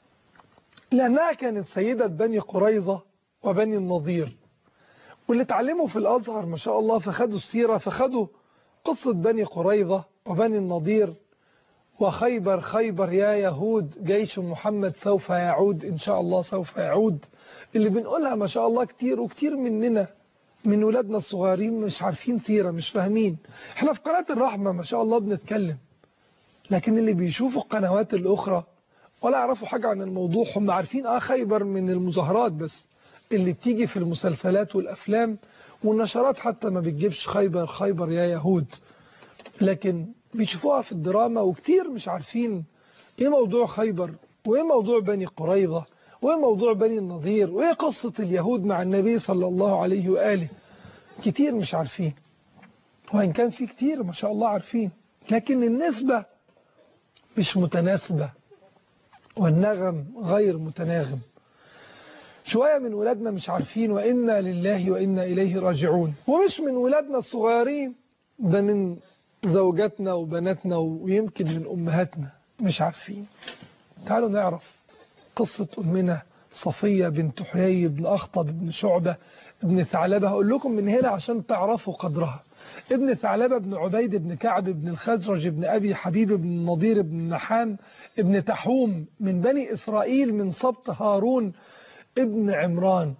لأنها كانت سيدة بني قريظة وبني النضير واللي اتعلموا في الأزهر ما شاء الله فخدوا السيرة فخدوا قصة بني قريظة وبني النضير وخيبر خيبر يا يهود جيش محمد سوف يعود إن شاء الله سوف يعود اللي بنقولها ما شاء الله كتير وكتير مننا من ولادنا الصغيرين مش عارفين سيرة مش فاهمين احنا في قناة الرحمة ما شاء الله بنتكلم لكن اللي بيشوفوا القنوات الأخرى ولا يعرفوا حاجة عن الموضوع هم عارفين اه خيبر من المظاهرات بس اللي بتيجي في المسلسلات والأفلام والنشرات حتى ما بتجيبش خيبر خيبر يا يهود لكن بيشوفوها في الدراما وكتير مش عارفين ايه موضوع خيبر وايه موضوع بني قريظة وايه موضوع بني النضير وايه قصة اليهود مع النبي صلى الله عليه وآله كتير مش عارفين وإن كان في كتير ما شاء الله عارفين لكن النسبة مش متناسبة والنغم غير متناغم شوية من ولادنا مش عارفين وإنا لله وإنا إليه راجعون ومش من ولادنا الصغيرين ده من زوجاتنا وبناتنا ويمكن من أمهاتنا مش عارفين تعالوا نعرف قصة أمنا صفية بنت حيي بن أخطب بن شعبة ابن ثعلبة هقول لكم من هنا عشان تعرفوا قدرها ابن ثعلبة بن عبيد بن كعب بن الخزرج بن أبي حبيب بن النضير بن نحام ابن تحوم من بني إسرائيل من سبط هارون ابن عمران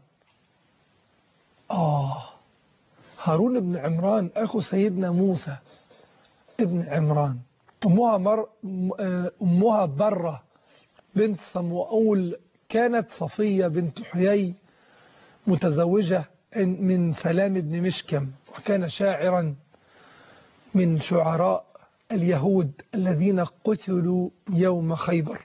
آه هارون بن عمران أخو سيدنا موسى ابن عمران أمها, مر أمها برة بنت صموئول كانت صفية بنت حيي متزوجة من سلام بن مشكم وكان شاعرا من شعراء اليهود الذين قتلوا يوم خيبر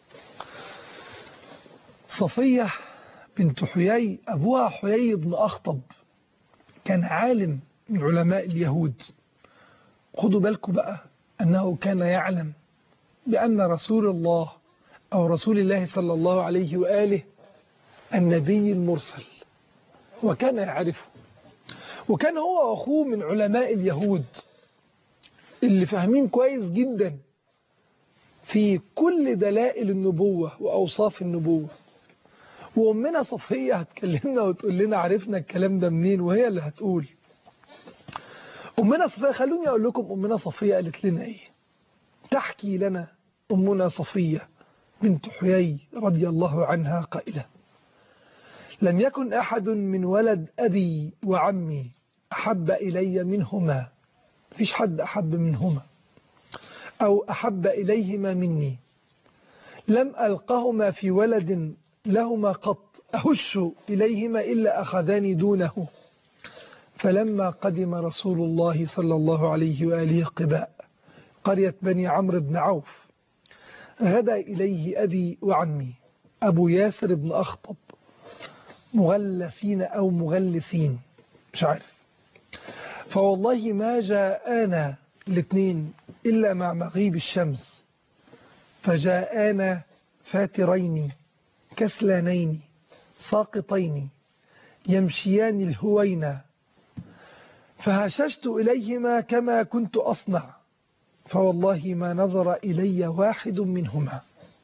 صفية بنت حيي أبوها حيي بن أخطب كان عالم من علماء اليهود خدوا بالكم بقى أنه كان يعلم بأن رسول الله أو رسول الله صلى الله عليه وآله النبي المرسل وكان يعرفه وكان هو وأخوه من علماء اليهود اللي فاهمين كويس جدا في كل دلائل النبوة وأوصاف النبوة وأمنا صفية هتكلمنا وتقول لنا عرفنا الكلام ده منين وهي اللي هتقول أمنا صفية خلوني أقول لكم أمنا صفية قالت لنا إيه تحكي لنا أمنا صفية بنت حيي رضي الله عنها قائلة لم يكن أحد من ولد أبي وعمي أحب إلي منهما فيش حد أحب منهما أو أحب إليهما مني لم ألقهما في ولد لهما قط أهش إليهما إلا أخذاني دونه فلما قدم رسول الله صلى الله عليه وآله قباء قرية بني عمرو بن عوف غدا إليه أبي وعمي أبو ياسر بن أخطب مغلفين أو مغلفين مش عارف فوالله ما جاءنا الاثنين إلا مع مغيب الشمس فجاءنا فاترين كسلانين ساقطين يمشيان الهوينا فهششت إليهما كما كنت أصنع فوالله ما نظر إلي واحد منهما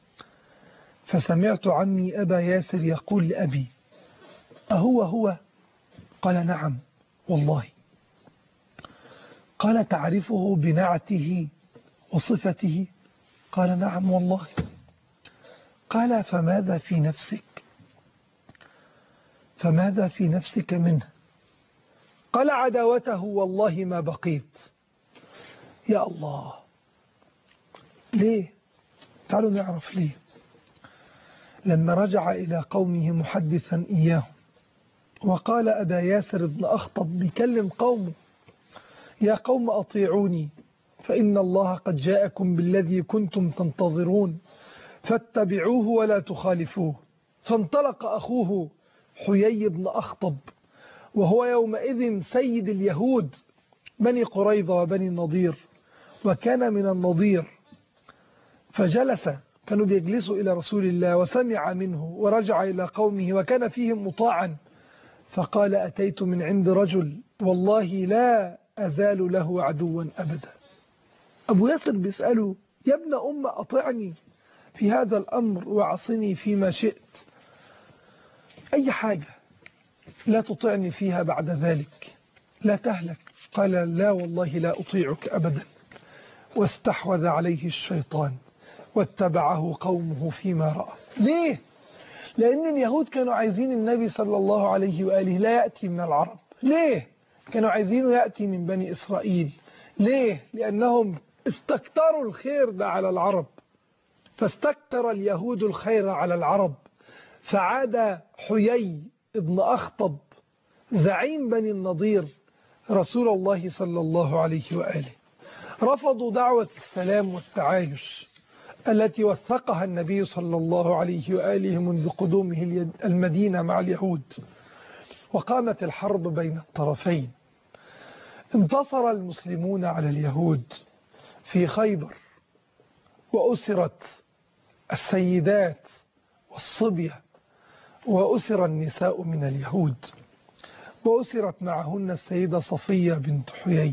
فسمعت عمي أبا ياسر يقول لأبي أهو هو قال نعم والله قال تعرفه بنعته وصفته قال نعم والله قال فماذا في نفسك فماذا في نفسك منه قال عداوته والله ما بقيت يا الله ليه تعالوا نعرف ليه لما رجع إلى قومه محدثا إياهم وقال أبا ياسر بن أخطب بيكلم قومه يا قوم أطيعوني فإن الله قد جاءكم بالذي كنتم تنتظرون فاتبعوه ولا تخالفوه فانطلق أخوه حيي بن أخطب وهو يومئذ سيد اليهود بني قريظة وبني النضير وكان من النضير فجلس كانوا بيجلسوا إلى رسول الله وسمع منه ورجع إلى قومه وكان فيهم مطاعا فقال أتيت من عند رجل والله لا أزال له عدوا أبدا أبو ياسر بيسأله يا ابن أم أطعني في هذا الأمر وعصني فيما شئت أي حاجة لا تطعني فيها بعد ذلك لا تهلك قال لا والله لا أطيعك أبدا واستحوذ عليه الشيطان واتبعه قومه فيما رأى ليه؟ لأن اليهود كانوا عايزين النبي صلى الله عليه وآله لا يأتي من العرب ليه؟ كانوا عايزينه يأتي من بني إسرائيل ليه؟ لأنهم استكتروا الخير ده على العرب فاستكتر اليهود الخير على العرب فعاد حيي ابن أخطب زعيم بني النضير رسول الله صلى الله عليه وآله رفضوا دعوة السلام والتعايش التي وثقها النبي صلى الله عليه وآله منذ قدومه المدينة مع اليهود وقامت الحرب بين الطرفين انتصر المسلمون على اليهود في خيبر وأسرت السيدات والصبية وأسر النساء من اليهود وأسرت معهن السيدة صفية بنت حيي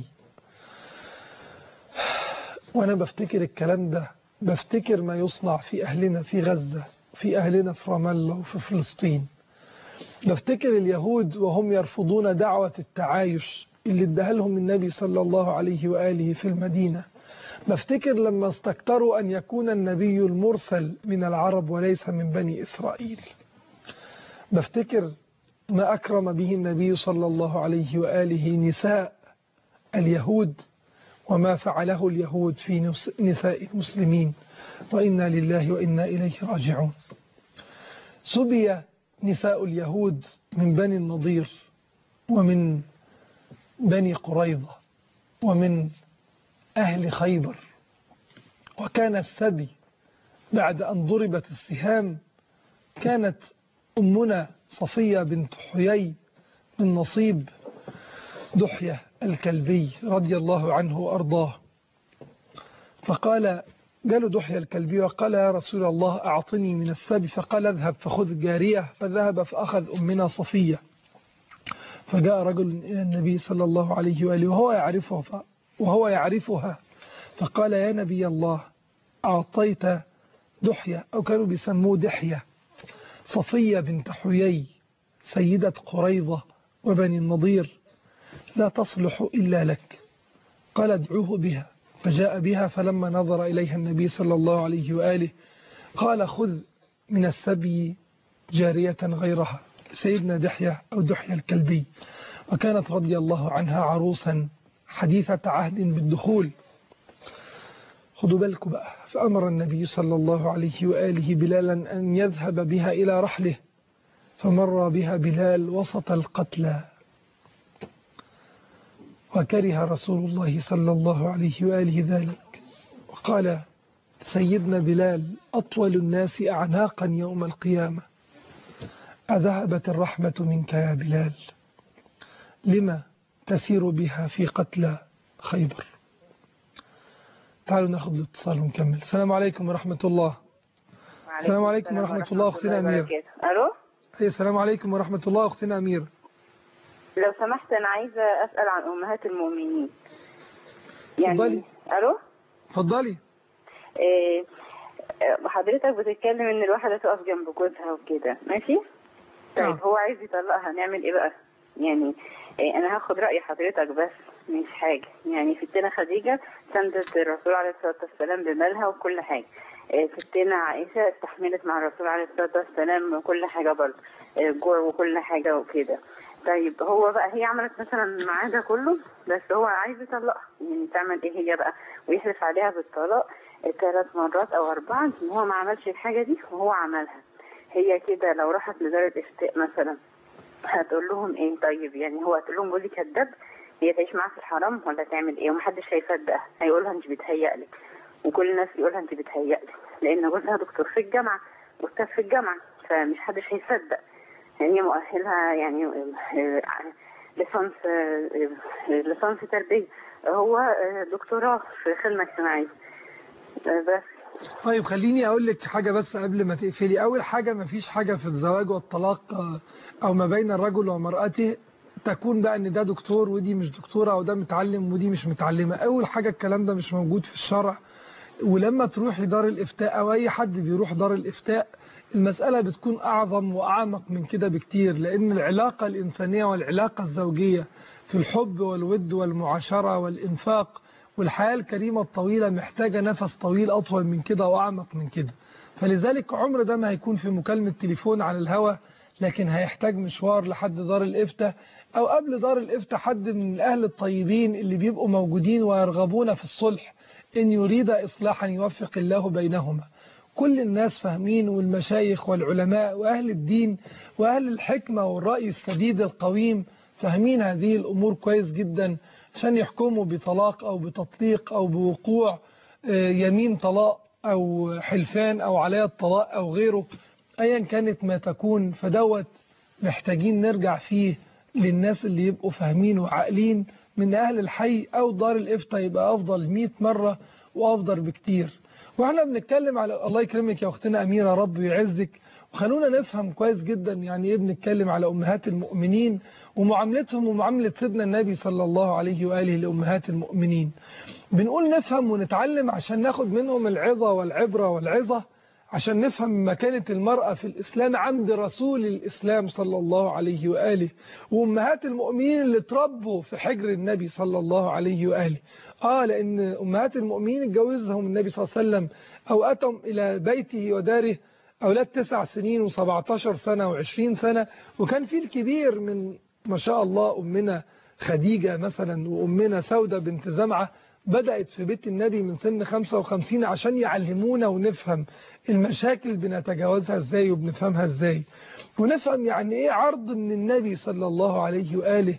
وأنا بفتكر الكلام ده بفتكر ما يصنع في أهلنا في غزة في أهلنا في رام الله وفي فلسطين بفتكر اليهود وهم يرفضون دعوة التعايش اللي اداها لهم النبي صلى الله عليه وآله في المدينة بفتكر لما استكتروا أن يكون النبي المرسل من العرب وليس من بني إسرائيل بفتكر ما أكرم به النبي صلى الله عليه وآله نساء اليهود وما فعله اليهود في نساء المسلمين وإنا لله وإنا إليه راجعون سبي نساء اليهود من بني النضير ومن بني قريظة ومن أهل خيبر وكان السبي بعد أن ضربت السهام كانت أمنا صفية بنت حيي من نصيب دحية الكلبي رضي الله عنه وأرضاه فقال قالوا دحية الكلبي وقال يا رسول الله أعطني من السبي فقال اذهب فخذ جارية فذهب فأخذ أمنا صفية فجاء رجل إلى النبي صلى الله عليه وآله وهو يعرفها وهو يعرفها فقال يا نبي الله أعطيت دحية أو كانوا بيسموه دحية صفية بنت حيي سيدة قريظة وبني النضير لا تصلح إلا لك قال ادعوه بها فجاء بها فلما نظر إليها النبي صلى الله عليه وآله قال خذ من السبي جارية غيرها سيدنا دحية أو دحية الكلبي وكانت رضي الله عنها عروسا حديثة عهد بالدخول خدوا بالكم بقى فأمر النبي صلى الله عليه وآله بلالا أن يذهب بها إلى رحله فمر بها بلال وسط القتلى وكره رسول الله صلى الله عليه وآله ذلك وقال سيدنا بلال أطول الناس أعناقا يوم القيامة أذهبت الرحمة منك يا بلال لما تسير بها في قتلى خيبر تعالوا ناخذ الاتصال ونكمل السلام عليكم ورحمة الله السلام عليكم ورحمة الله أختنا أمير وبركاته. الو أي السلام عليكم ورحمة الله أختنا أمير لو سمحت انا عايزه اسال عن امهات المؤمنين اتفضلي. الو اتفضلي إيه آه، حضرتك بتتكلم ان الواحده تقف جنب جوزها وكده ماشي طيب نعم. هو عايز يطلقها نعمل ايه بقى يعني إيه انا هاخد راي حضرتك بس مش حاجه يعني ستنا خديجه سندت الرسول عليه الصلاه والسلام بمالها وكل حاجه إيه ستنا عائشه استحملت مع الرسول عليه الصلاه والسلام كل حاجه برضه إيه الجوع وكل حاجه وكده طيب هو بقى هي عملت مثلا معاه ده كله بس هو عايز يطلقها يعني تعمل ايه هي بقى ويحلف عليها بالطلاق ثلاث مرات او اربعه ان هو ما عملش الحاجه دي وهو عملها هي كده لو راحت لدار الافتاء مثلا هتقول لهم ايه طيب يعني هو هتقول لهم جوزي كذاب هي تعيش معاه في الحرام ولا تعمل ايه ومحدش هيصدقها هيقولها انت بيتهيألك وكل الناس يقولها انت بيتهيألك لان جوزها دكتور في الجامعه استاذ في الجامعه فمش حدش هيصدق يعني هي مؤهلها يعني آه، ليسانس آه، ليسانس تربيه هو آه، دكتوراه في خدمه اجتماعيه آه، بس طيب خليني أقول لك حاجة بس قبل ما تقفلي أول حاجة ما فيش حاجة في الزواج والطلاق آه، أو ما بين الرجل ومرأته تكون بقى ان ده دكتور ودي مش دكتورة او ده متعلم ودي مش متعلمة اول حاجة الكلام ده مش موجود في الشرع ولما تروحي دار الافتاء او اي حد بيروح دار الافتاء المسألة بتكون اعظم واعمق من كده بكتير لان العلاقة الانسانية والعلاقة الزوجية في الحب والود والمعاشرة والانفاق والحياة الكريمة الطويلة محتاجة نفس طويل اطول من كده واعمق من كده فلذلك عمر ده ما هيكون في مكالمة تليفون على الهوا لكن هيحتاج مشوار لحد دار الافتاء او قبل دار الافتاء حد من الاهل الطيبين اللي بيبقوا موجودين ويرغبون في الصلح ان يريد اصلاحا يوفق الله بينهما كل الناس فاهمين والمشايخ والعلماء واهل الدين واهل الحكمة والرأي السديد القويم فاهمين هذه الامور كويس جدا عشان يحكموا بطلاق او بتطليق او بوقوع آه، يمين طلاق او حلفان او عليا الطلاق او غيره ايا كانت ما تكون فدوت محتاجين نرجع فيه للناس اللي يبقوا فاهمين وعاقلين من اهل الحي او دار الافتاء يبقى افضل 100 مرة وافضل بكتير واحنا بنتكلم على الله يكرمك يا اختنا اميره رب يعزك وخلونا نفهم كويس جدا يعني ايه بنتكلم على امهات المؤمنين ومعاملتهم ومعامله سيدنا النبي صلى الله عليه واله لامهات المؤمنين بنقول نفهم ونتعلم عشان ناخد منهم العظه والعبره والعظه عشان نفهم مكانة المرأة في الإسلام عند رسول الإسلام صلى الله عليه وآله وأمهات المؤمنين اللي تربوا في حجر النبي صلى الله عليه وآله آه لأن أمهات المؤمنين اتجوزهم النبي صلى الله عليه وسلم أو أتم إلى بيته وداره أولاد تسع سنين و17 سنة و20 سنة وكان في الكبير من ما شاء الله أمنا خديجة مثلا وأمنا سودة بنت زمعة بدأت في بيت النبي من سن 55 عشان يعلمونا ونفهم المشاكل بنتجاوزها ازاي وبنفهمها ازاي ونفهم يعني ايه عرض من النبي صلى الله عليه وآله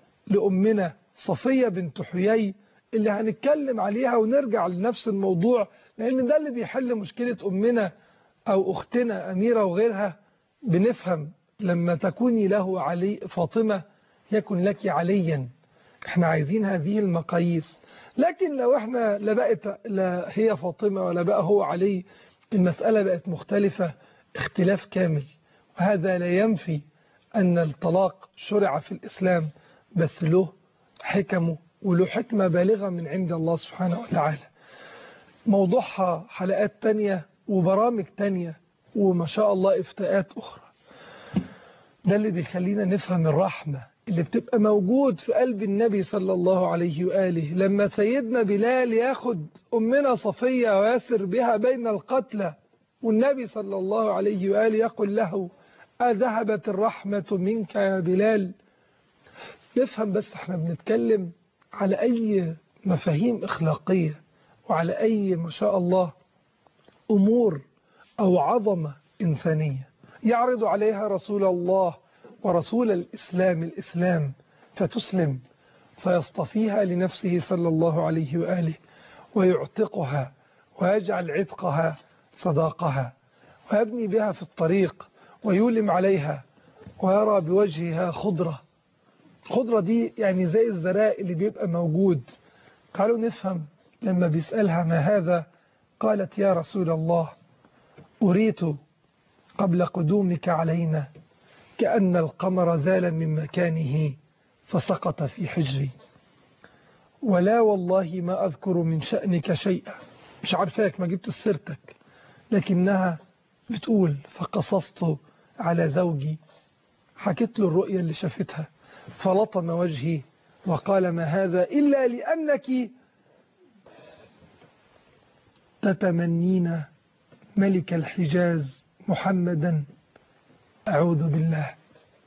لأمنا صفية بنت حيي اللي هنتكلم عليها ونرجع لنفس الموضوع لأن ده اللي بيحل مشكلة أمنا أو أختنا أميرة وغيرها بنفهم لما تكوني له علي فاطمة يكن لك عليا احنا عايزين هذه المقاييس لكن لو احنا لا بقت لا هي فاطمة ولا بقى هو علي المسألة بقت مختلفة اختلاف كامل وهذا لا ينفي أن الطلاق شرع في الإسلام بس له حكمه وله حكمة بالغة من عند الله سبحانه وتعالى موضوعها حلقات تانية وبرامج تانية وما شاء الله افتاءات أخرى ده اللي بيخلينا نفهم الرحمة اللي بتبقى موجود في قلب النبي صلى الله عليه وآله لما سيدنا بلال ياخد أمنا صفية ويسر بها بين القتلى والنبي صلى الله عليه وآله يقول له أذهبت الرحمة منك يا بلال نفهم بس احنا بنتكلم على أي مفاهيم إخلاقية وعلى أي ما شاء الله أمور أو عظمة إنسانية يعرض عليها رسول الله ورسول الإسلام الإسلام فتسلم فيصطفيها لنفسه صلى الله عليه وآله ويعتقها ويجعل عتقها صداقها ويبني بها في الطريق ويولم عليها ويرى بوجهها خضرة خضرة دي يعني زي الزراء اللي بيبقى موجود تعالوا نفهم لما بيسألها ما هذا قالت يا رسول الله أريت قبل قدومك علينا كأن القمر زال من مكانه فسقط في حجري ولا والله ما أذكر من شأنك شيئا مش عارفاك ما جبت سيرتك لكنها بتقول فقصصت على زوجي حكيت له الرؤيا اللي شافتها فلطم وجهي وقال ما هذا إلا لأنك تتمنين ملك الحجاز محمدا أعوذ بالله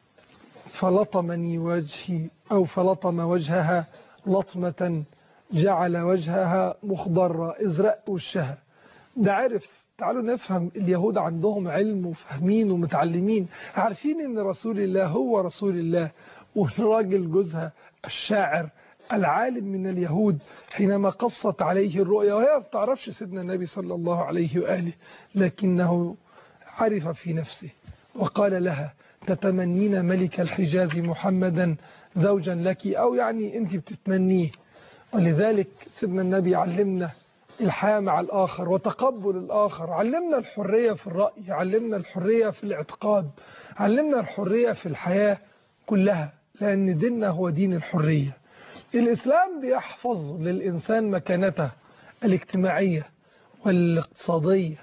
فلطمني وجهي أو فلطم وجهها لطمة جعل وجهها مخضرة ازرق وشها ده عرف تعالوا نفهم اليهود عندهم علم وفاهمين ومتعلمين عارفين ان رسول الله هو رسول الله والراجل جوزها الشاعر العالم من اليهود حينما قصت عليه الرؤيا وهي ما بتعرفش سيدنا النبي صلى الله عليه وآله لكنه عرف في نفسه وقال لها تتمنين ملك الحجاز محمدا زوجا لك أو يعني أنت بتتمنيه ولذلك سيدنا النبي علمنا الحياة مع الآخر وتقبل الآخر علمنا الحرية في الرأي علمنا الحرية في الاعتقاد علمنا الحرية في الحياة كلها لأن ديننا هو دين الحرية الإسلام بيحفظ للإنسان مكانته الاجتماعية والاقتصادية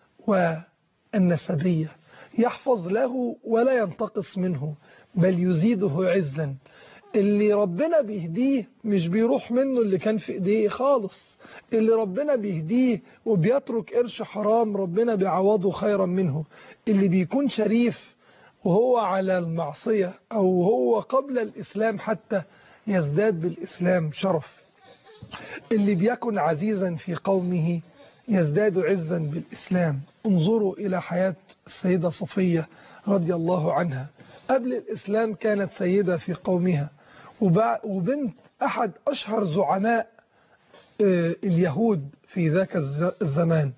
والنسبية يحفظ له ولا ينتقص منه بل يزيده عزا اللي ربنا بيهديه مش بيروح منه اللي كان في ايديه خالص اللي ربنا بيهديه وبيترك قرش حرام ربنا بيعوضه خيرا منه اللي بيكون شريف وهو على المعصية أو هو قبل الإسلام حتى يزداد بالإسلام شرف اللي بيكن عزيزا في قومه يزداد عزا بالإسلام انظروا إلى حياة السيدة صفية رضي الله عنها قبل الإسلام كانت سيدة في قومها وبنت أحد أشهر زعماء اليهود في ذاك الزمان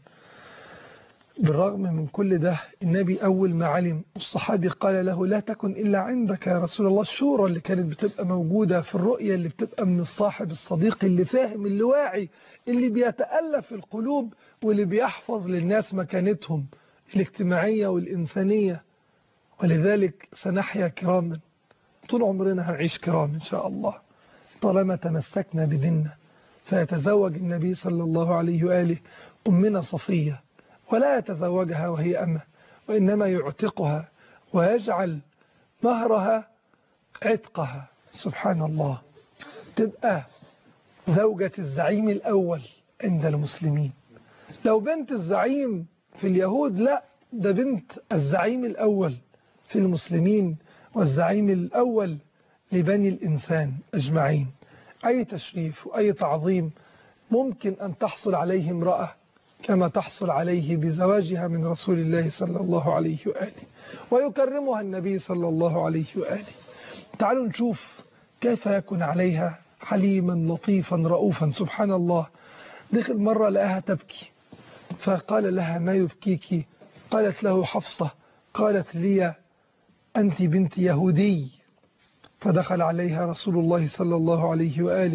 بالرغم من كل ده النبي أول ما علم الصحابي قال له لا تكن إلا عندك يا رسول الله الشورى اللي كانت بتبقى موجودة في الرؤية اللي بتبقى من الصاحب الصديق اللي فاهم اللي واعي اللي بيتألف القلوب واللي بيحفظ للناس مكانتهم الاجتماعية والإنسانية ولذلك سنحيا كراما طول عمرنا هنعيش كرام إن شاء الله طالما تمسكنا بديننا فيتزوج النبي صلى الله عليه وآله أمنا صفية ولا يتزوجها وهي أمه وإنما يعتقها ويجعل مهرها عتقها سبحان الله تبقى زوجة الزعيم الأول عند المسلمين لو بنت الزعيم في اليهود لا ده بنت الزعيم الأول في المسلمين والزعيم الأول لبني الإنسان أجمعين أي تشريف وأي تعظيم ممكن أن تحصل عليه امرأة كما تحصل عليه بزواجها من رسول الله صلى الله عليه وآله ويكرمها النبي صلى الله عليه وآله تعالوا نشوف كيف يكون عليها حليما لطيفا رؤوفا سبحان الله دخل مرة لقاها تبكي فقال لها ما يبكيك قالت له حفصة قالت لي أنت بنت يهودي فدخل عليها رسول الله صلى الله عليه وآله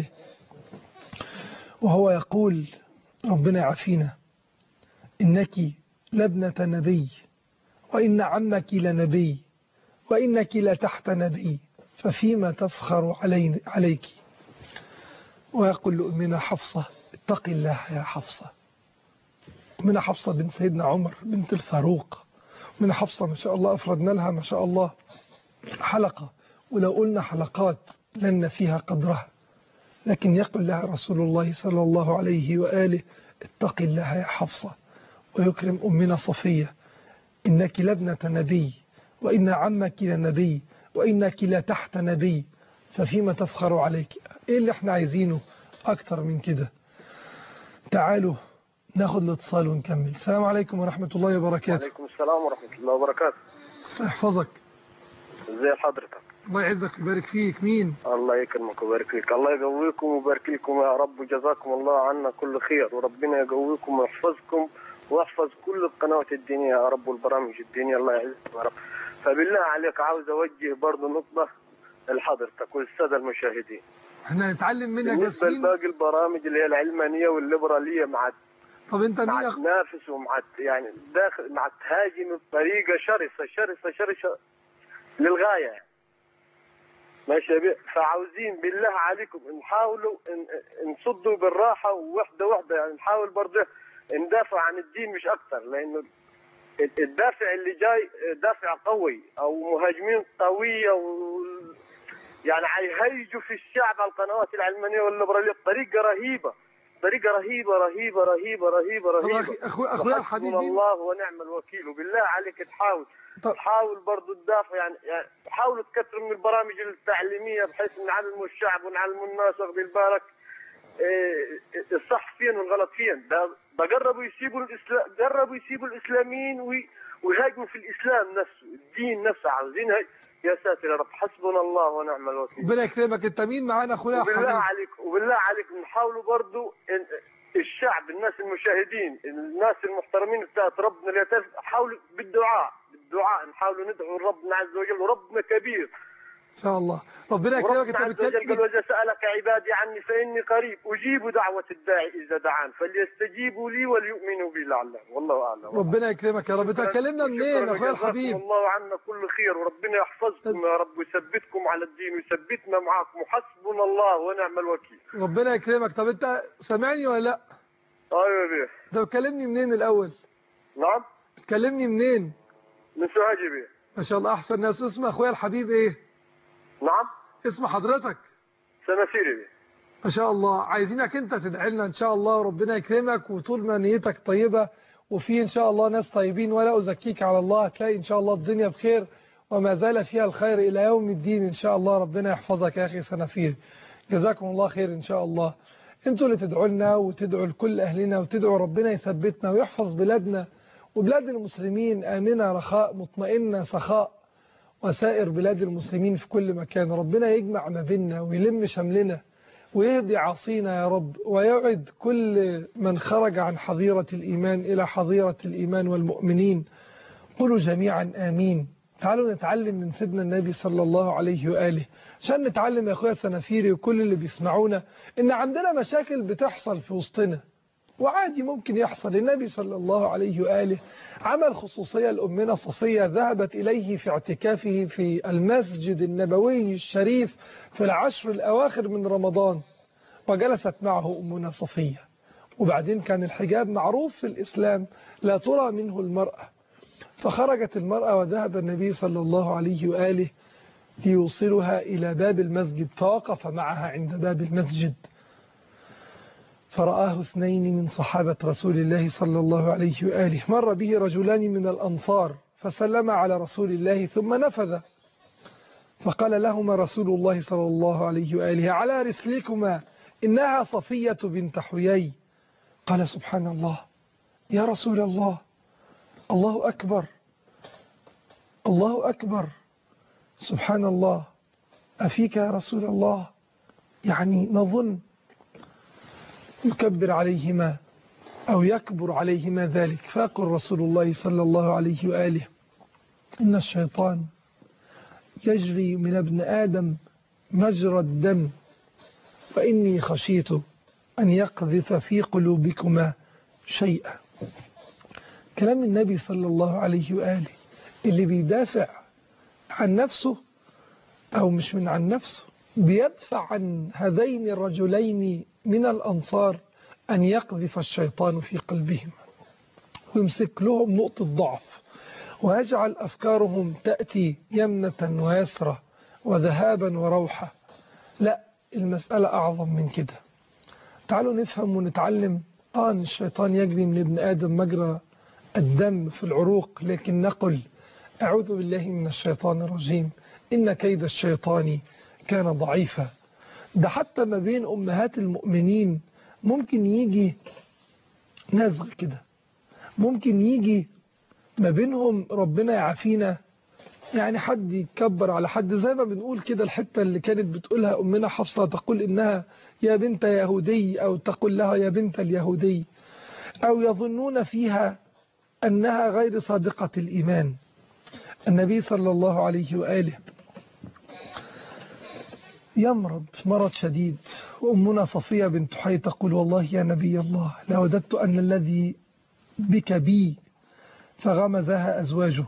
وهو يقول ربنا يعافينا إنك لابنة نبي وإن عمك لنبي وإنك لتحت نبي ففيما تفخر علي عليك ويقول لأمنا حفصة اتق الله يا حفصة من حفصة بنت سيدنا عمر بنت الفاروق من حفصة ما شاء الله أفردنا لها ما شاء الله حلقة ولو قلنا حلقات لن فيها قدرها لكن يقول لها رسول الله صلى الله عليه وآله اتق الله يا حفصة ويكرم أمنا صفية إنك لابنة نبي وإن عمك لنبي وإنك لا تحت نبي ففيما تفخر عليك إيه اللي احنا عايزينه أكتر من كده تعالوا ناخد الاتصال ونكمل السلام عليكم ورحمة الله وبركاته وعليكم السلام ورحمة الله وبركاته احفظك ازي حضرتك الله يعزك ويبارك فيك مين الله يكرمك ويبارك فيك الله يقويكم ويبارك لكم يا رب وجزاكم الله عنا كل خير وربنا يقويكم ويحفظكم ويحفظ كل القنوات الدينية يا رب والبرامج الدينية الله يعزكم يا رب فبالله عليك عاوز اوجه برضه نقطة لحضرتك والسادة المشاهدين احنا هنتعلم منك بالنسبة ياسمين لباقي البرامج اللي هي العلمانية والليبرالية مع طب انت مع مين تنافس ومع يعني داخل مع تهاجم بطريقة شرسة شرسة شرسة للغاية يعني. ماشي يا بيه فعاوزين بالله عليكم نحاولوا ن- نصدوا بالراحة ووحدة وحدة يعني نحاول برضه ندافع عن الدين مش أكتر لأنه الدافع اللي جاي دافع قوي أو مهاجمين قوية و يعني هيهيجوا في الشعب على القنوات العلمانية والليبرالية بطريقة رهيبة طريقة رهيبة رهيبة رهيبة رهيبة طب رهيبة أخي- أخوي أخويا وحسبنا الحبيب مين؟ الله ونعم الوكيل وبالله عليك تحاول طب تحاول برضو تدافع يعني, يعني حاولوا تكثروا من البرامج التعليميه بحيث نعلموا الشعب ونعلموا الناس واخدين بالك إيه، الصح فين والغلط فين ده ده قربوا يسيبوا الاسلام قربوا يسيبوا الاسلاميين وي- ويهاجموا في الاسلام نفسه الدين نفسه عاوزين هاي- يا ساتر يا رب حسبنا الله ونعم الوكيل ربنا يكرمك انت مين معانا اخويا وبالله حبيب عليك وبالله عليك نحاولوا برضو إن الشعب الناس المشاهدين الناس المحترمين بتاعت ربنا اللي يتف- حاولوا بالدعاء بالدعاء نحاولوا ندعو ربنا عز وجل وربنا كبير ان شاء الله ربنا يكرمك وربنا انت عز وجل قال بتكلم وإذا سألك عبادي عني فإني قريب أجيب دعوة الداعي إذا دعان فليستجيبوا لي وليؤمنوا بي لعلهم والله أعلم ربنا يكرمك يا رب انت اتكلمنا منين شكراً اخويا وجزاكم الحبيب الله عنا كل خير وربنا يحفظكم يا رب ويثبتكم على الدين ويثبتنا معاكم وحسبنا الله ونعم الوكيل ربنا يكرمك طب انت سامعني ولا لا ايوه يا بيه انت بتكلمني منين الاول نعم بتكلمني منين من سوهاجي بيه ما شاء الله احسن ناس اسم اخويا الحبيب ايه نعم اسم حضرتك سنسيري بيه ما شاء الله عايزينك انت تدعي لنا ان شاء الله وربنا يكرمك وطول ما نيتك طيبة وفي ان شاء الله ناس طيبين ولا ازكيك على الله هتلاقي ان شاء الله الدنيا بخير وما زال فيها الخير الى يوم الدين ان شاء الله ربنا يحفظك يا اخي سنفير جزاكم الله خير ان شاء الله انتوا اللي تدعوا لنا وتدعوا لكل اهلنا وتدعوا ربنا يثبتنا ويحفظ بلادنا وبلاد المسلمين آمنة رخاء مطمئنة سخاء وسائر بلاد المسلمين في كل مكان ربنا يجمع ما بيننا ويلم شملنا ويهدي عاصينا يا رب ويعد كل من خرج عن حظيرة الإيمان إلى حظيرة الإيمان والمؤمنين قولوا جميعا آمين تعالوا نتعلم من سيدنا النبي صلى الله عليه وآله عشان نتعلم يا أخويا سنفيري وكل اللي بيسمعونا إن عندنا مشاكل بتحصل في وسطنا وعادي ممكن يحصل النبي صلى الله عليه وآله عمل خصوصية لأمنا صفية ذهبت إليه في اعتكافه في المسجد النبوي الشريف في العشر الأواخر من رمضان وجلست معه أمنا صفية وبعدين كان الحجاب معروف في الإسلام لا ترى منه المرأة فخرجت المرأة وذهب النبي صلى الله عليه وآله ليوصلها إلى باب المسجد فوقف معها عند باب المسجد فرآه اثنين من صحابة رسول الله صلى الله عليه وآله مر به رجلان من الأنصار فسلم على رسول الله ثم نفذ فقال لهما رسول الله صلى الله عليه وآله على رسلكما إنها صفية بنت حيي قال سبحان الله يا رسول الله الله أكبر الله أكبر سبحان الله أفيك يا رسول الله يعني نظن يكبر عليهما أو يكبر عليهما ذلك فيقول رسول الله صلى الله عليه وآله إن الشيطان يجري من ابن آدم مجرى الدم وإني خشيت أن يقذف في قلوبكما شيئا كلام النبي صلى الله عليه وآله اللي بيدافع عن نفسه أو مش من عن نفسه بيدفع عن هذين الرجلين من الأنصار أن يقذف الشيطان في قلبهم ويمسك لهم نقطة ضعف ويجعل أفكارهم تأتي يمنة ويسرة وذهابا وروحة لا المسألة أعظم من كده تعالوا نفهم ونتعلم آه أن الشيطان يجري من ابن آدم مجرى الدم في العروق لكن نقل أعوذ بالله من الشيطان الرجيم إن كيد الشيطان كان ضعيفا ده حتى ما بين أمهات المؤمنين ممكن يجي نزغ كده ممكن يجي ما بينهم ربنا يعافينا يعني حد يتكبر على حد زي ما بنقول كده الحتة اللي كانت بتقولها أمنا حفصة تقول إنها يا بنت يهودي أو تقول لها يا بنت اليهودي أو يظنون فيها أنها غير صادقة الإيمان النبي صلى الله عليه وآله يمرض مرض شديد وأمنا صفية بنت حي تقول والله يا نبي الله لوددت أن الذي بك بي فغمزها أزواجه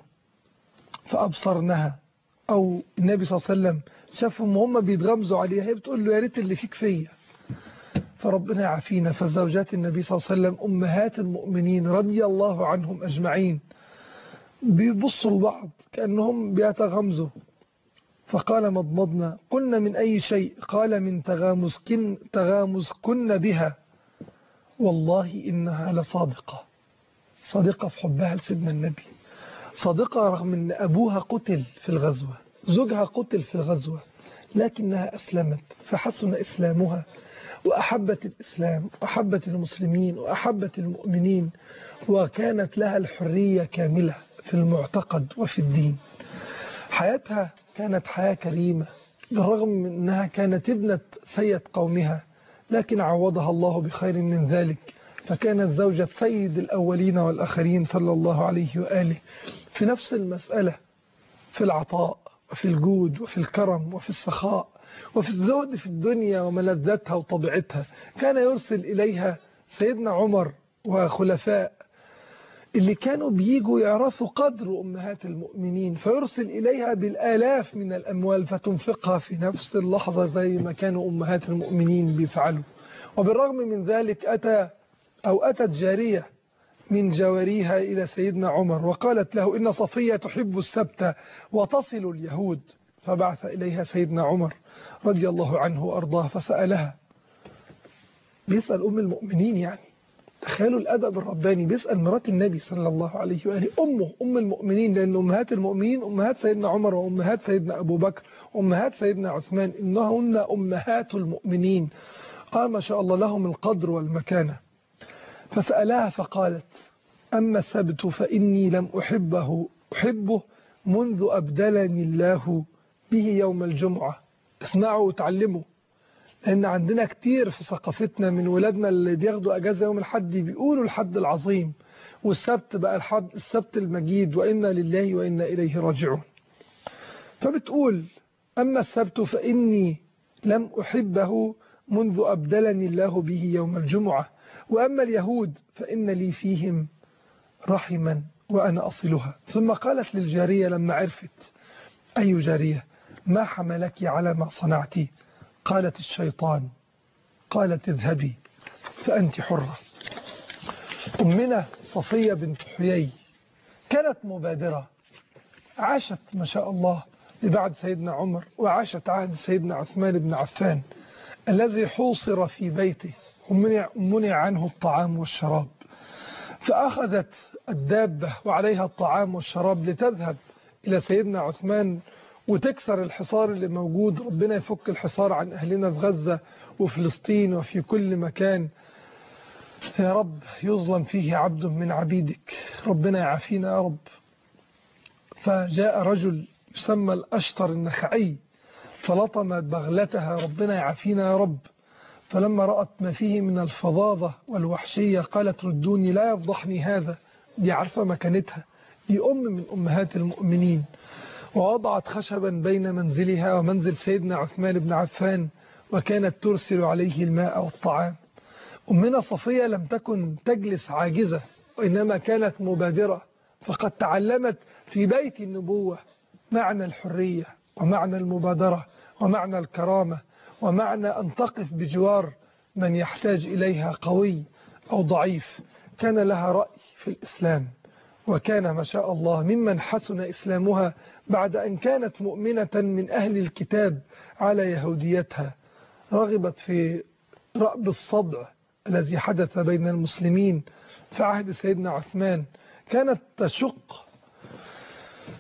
فأبصرنها أو النبي صلى الله عليه وسلم شافهم هم بيتغمزوا عليها هي بتقول له يا ريت اللي فيك فيا فربنا يعافينا فزوجات النبي صلى الله عليه وسلم أمهات المؤمنين رضي الله عنهم أجمعين بيبصوا لبعض كأنهم بيتغمزوا فقال مضمضنا قلنا من أي شيء قال من تغامز كن, تغامز كن بها والله إنها لصادقة صادقة في حبها لسيدنا النبي صادقة رغم أن أبوها قتل في الغزوة زوجها قتل في الغزوة لكنها أسلمت فحسن إسلامها وأحبت الإسلام وأحبت المسلمين وأحبت المؤمنين وكانت لها الحرية كاملة في المعتقد وفي الدين حياتها كانت حياة كريمة بالرغم من أنها كانت ابنة سيد قومها لكن عوضها الله بخير من ذلك فكانت زوجة سيد الأولين والآخرين صلى الله عليه وآله في نفس المسألة في العطاء وفي الجود وفي الكرم وفي السخاء وفي الزهد في الدنيا وملذتها وطبيعتها كان يرسل إليها سيدنا عمر وخلفاء اللي كانوا بيجوا يعرفوا قدر أمهات المؤمنين فيرسل إليها بالآلاف من الأموال فتنفقها في نفس اللحظة زي ما كانوا أمهات المؤمنين بيفعلوا وبالرغم من ذلك أتى أو أتت جارية من جواريها إلى سيدنا عمر وقالت له إن صفية تحب السبت وتصل اليهود فبعث إليها سيدنا عمر رضي الله عنه وأرضاه فسألها بيسأل أم المؤمنين يعني تخيلوا الأدب الرباني بيسأل مرات النبي صلى الله عليه وآله أمه أم المؤمنين لأن أمهات المؤمنين أمهات سيدنا عمر وأمهات سيدنا أبو بكر وأمهات سيدنا عثمان إنهن أمهات المؤمنين قال ما شاء الله لهم القدر والمكانة فسألها فقالت أما السبت فإني لم أحبه أحبه منذ أبدلني الله به يوم الجمعة اسمعوا وتعلموا لأن عندنا كتير في ثقافتنا من ولادنا اللي بياخدوا أجازة يوم الحد بيقولوا الحد العظيم والسبت بقى الحد السبت المجيد وإنا لله وإنا إليه راجعون فبتقول أما السبت فإني لم أحبه منذ أبدلني الله به يوم الجمعة وأما اليهود فإن لي فيهم رحما وأنا أصلها ثم قالت للجارية لما عرفت أي جارية ما حملك على ما صنعت قالت الشيطان قالت اذهبي فأنت حرة أمنا صفية بنت حيي كانت مبادرة عاشت ما شاء الله لبعد سيدنا عمر وعاشت عهد سيدنا عثمان بن عفان الذي حوصر في بيته ومنع منع عنه الطعام والشراب فأخذت الدابة وعليها الطعام والشراب لتذهب إلى سيدنا عثمان وتكسر الحصار اللي موجود ربنا يفك الحصار عن أهلنا في غزة وفلسطين وفي كل مكان يا رب يظلم فيه عبد من عبيدك ربنا يعافينا يا رب فجاء رجل يسمى الأشتر النخعي فلطمت بغلتها ربنا يعافينا يا رب فلما رأت ما فيه من الفظاظة والوحشية قالت ردوني لا يفضحني هذا دي عارفة مكانتها دي أم من أمهات المؤمنين ووضعت خشبا بين منزلها ومنزل سيدنا عثمان بن عفان وكانت ترسل عليه الماء والطعام أمنا صفية لم تكن تجلس عاجزة وإنما كانت مبادرة فقد تعلمت في بيت النبوة معنى الحرية ومعنى المبادرة ومعنى الكرامة ومعنى أن تقف بجوار من يحتاج إليها قوي أو ضعيف كان لها رأي في الإسلام وكان ما شاء الله ممن حسن إسلامها بعد أن كانت مؤمنة من أهل الكتاب على يهوديتها رغبت في رأب الصدع الذي حدث بين المسلمين في عهد سيدنا عثمان كانت تشق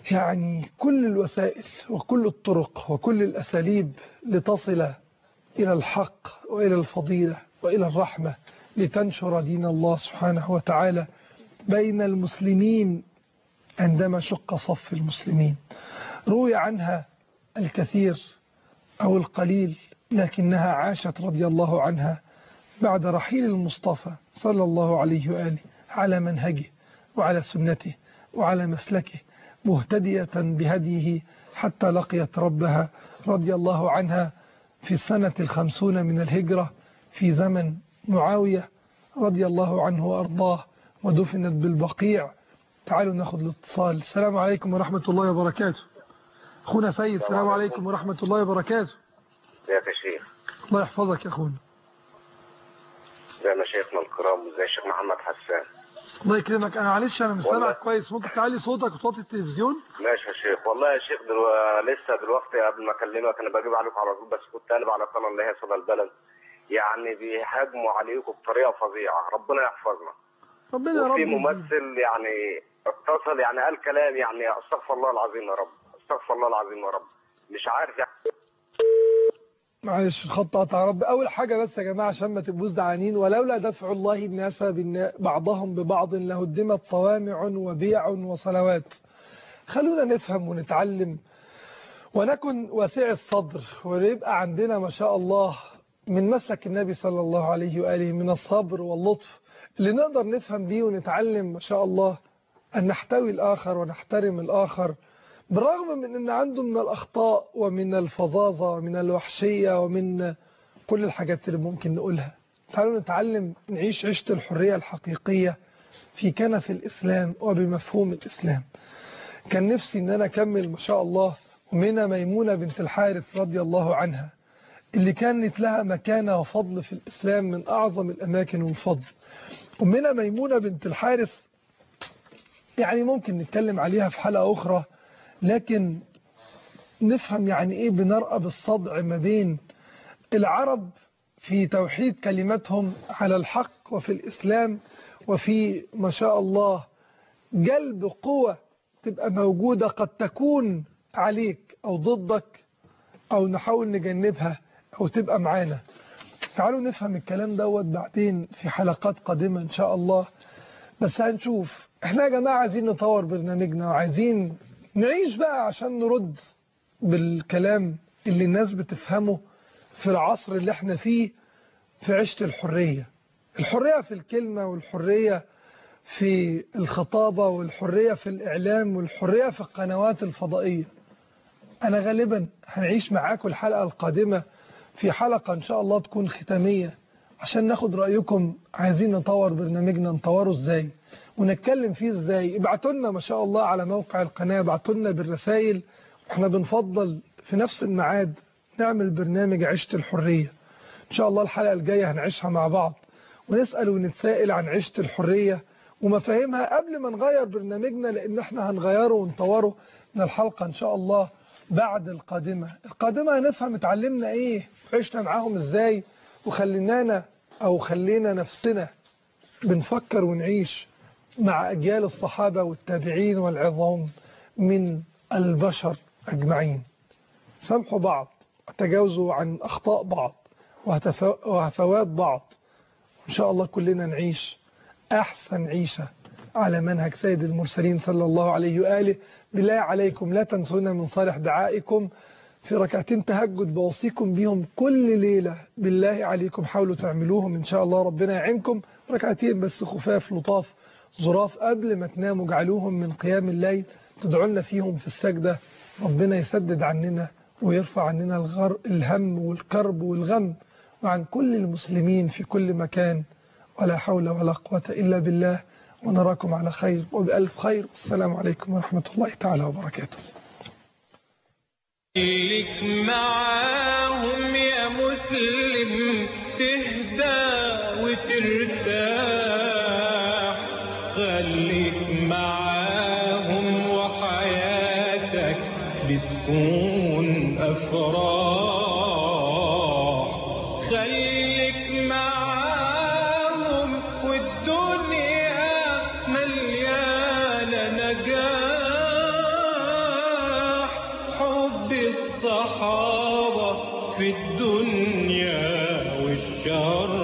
يعني كل الوسائل وكل الطرق وكل الأساليب لتصل إلى الحق وإلى الفضيلة وإلى الرحمة لتنشر دين الله سبحانه وتعالى بين المسلمين عندما شق صف المسلمين روي عنها الكثير أو القليل لكنها عاشت رضي الله عنها بعد رحيل المصطفى صلى الله عليه وآله على منهجه وعلى سنته وعلى مسلكه مهتدية بهديه حتى لقيت ربها رضي الله عنها في السنة الخمسون من الهجرة في زمن معاوية رضي الله عنه وأرضاه ودفنت بالبقيع تعالوا ناخذ الاتصال السلام عليكم ورحمة الله وبركاته أخونا سيد السلام عليكم ورحمة الله وبركاته ازيك يا شيخ الله يحفظك يا أخونا زي مشايخنا الكرام وزي الشيخ محمد حسان الله يكرمك أنا معلش أنا مش والله. سامعك كويس ممكن تعلي صوتك وتوطي التلفزيون ماشي يا شيخ والله يا شيخ دلو... لسه دلوقتي قبل ما اكلمك انا بجيب عليكم على طول بس كنت قالب على قناه اللي هي صدى البلد يعني بيهاجموا عليكم بطريقه فظيعه ربنا يحفظنا ربنا يا رب وفي يهديك. ممثل يعني اتصل يعني قال كلام يعني استغفر الله العظيم يا رب استغفر الله العظيم يا رب مش عارف يعني معلش الخط قطع رب اول حاجه بس يا جماعه عشان ما تبقوش زعلانين ولولا دفع الله الناس بالنا- بعضهم ببعض لهدمت صوامع وبيع وصلوات خلونا نفهم ونتعلم ونكن واسع الصدر ويبقى عندنا ما شاء الله من مسلك النبي صلى الله عليه واله من الصبر واللطف اللي نقدر نفهم بيه ونتعلم ما شاء الله ان نحتوي الاخر ونحترم الاخر بالرغم من ان عنده من الاخطاء ومن الفظاظه ومن الوحشيه ومن كل الحاجات اللي ممكن نقولها تعالوا نتعلم نعيش عيشه الحريه الحقيقيه في كنف الاسلام وبمفهوم الاسلام كان نفسي ان انا اكمل ما شاء الله أمنا ميمونه بنت الحارث رضي الله عنها اللي كانت لها مكانه وفضل في الاسلام من اعظم الاماكن والفضل أمنا ميمونه بنت الحارث يعني ممكن نتكلم عليها في حلقه اخرى لكن نفهم يعني ايه بنرقب الصدع ما بين العرب في توحيد كلمتهم على الحق وفي الإسلام وفي ما شاء الله جلب قوة تبقى موجودة قد تكون عليك أو ضدك أو نحاول نجنبها أو تبقى معانا تعالوا نفهم الكلام دوت بعدين في حلقات قادمة إن شاء الله بس هنشوف احنا يا جماعة عايزين نطور برنامجنا وعايزين نعيش بقى عشان نرد بالكلام اللي الناس بتفهمه في العصر اللي احنا فيه في عيشة الحرية الحرية في الكلمة والحرية في الخطابة والحرية في الإعلام والحرية في القنوات الفضائية أنا غالبا هنعيش معاكم الحلقة القادمة في حلقة إن شاء الله تكون ختامية عشان ناخد رأيكم عايزين نطور برنامجنا نطوره إزاي ونتكلم فيه إزاي ابعتوا لنا ما شاء الله على موقع القناة ابعتوا لنا بالرسائل احنا بنفضل في نفس الميعاد نعمل برنامج عيشة الحرية إن شاء الله الحلقة الجاية هنعيشها مع بعض ونسأل ونتسائل عن عيشة الحرية ومفاهيمها قبل ما نغير برنامجنا لأن احنا هنغيره ونطوره من الحلقة إن شاء الله بعد القادمة القادمة هنفهم اتعلمنا ايه عشنا معاهم ازاي وخلينانا او خلينا نفسنا بنفكر ونعيش مع أجيال الصحابة والتابعين والعظام من البشر أجمعين سامحوا بعض وتجاوزوا عن أخطاء بعض وهتف- وهفوات بعض وإن شاء الله كلنا نعيش أحسن عيشة على منهج سيد المرسلين صلى الله عليه وآله بالله عليكم لا تنسونا من صالح دعائكم في ركعتين تهجد بوصيكم بيهم كل ليلة بالله عليكم حاولوا تعملوهم إن شاء الله ربنا يعينكم ركعتين بس خفاف لطاف ظراف قبل ما تناموا جعلوهم من قيام الليل تدعوا لنا فيهم في السجدة ربنا يسدد عننا ويرفع عننا الغر الهم والكرب والغم وعن كل المسلمين في كل مكان ولا حول ولا قوة إلا بالله ونراكم على خير وبألف خير والسلام عليكم ورحمة الله تعالى وبركاته خليك معاهم يا مسلم تهدى وترتاح خليك معاهم وحياتك بتكون أفراح خليك معاهم والدنيا مليانة نجاح الصحابة في الدنيا والشر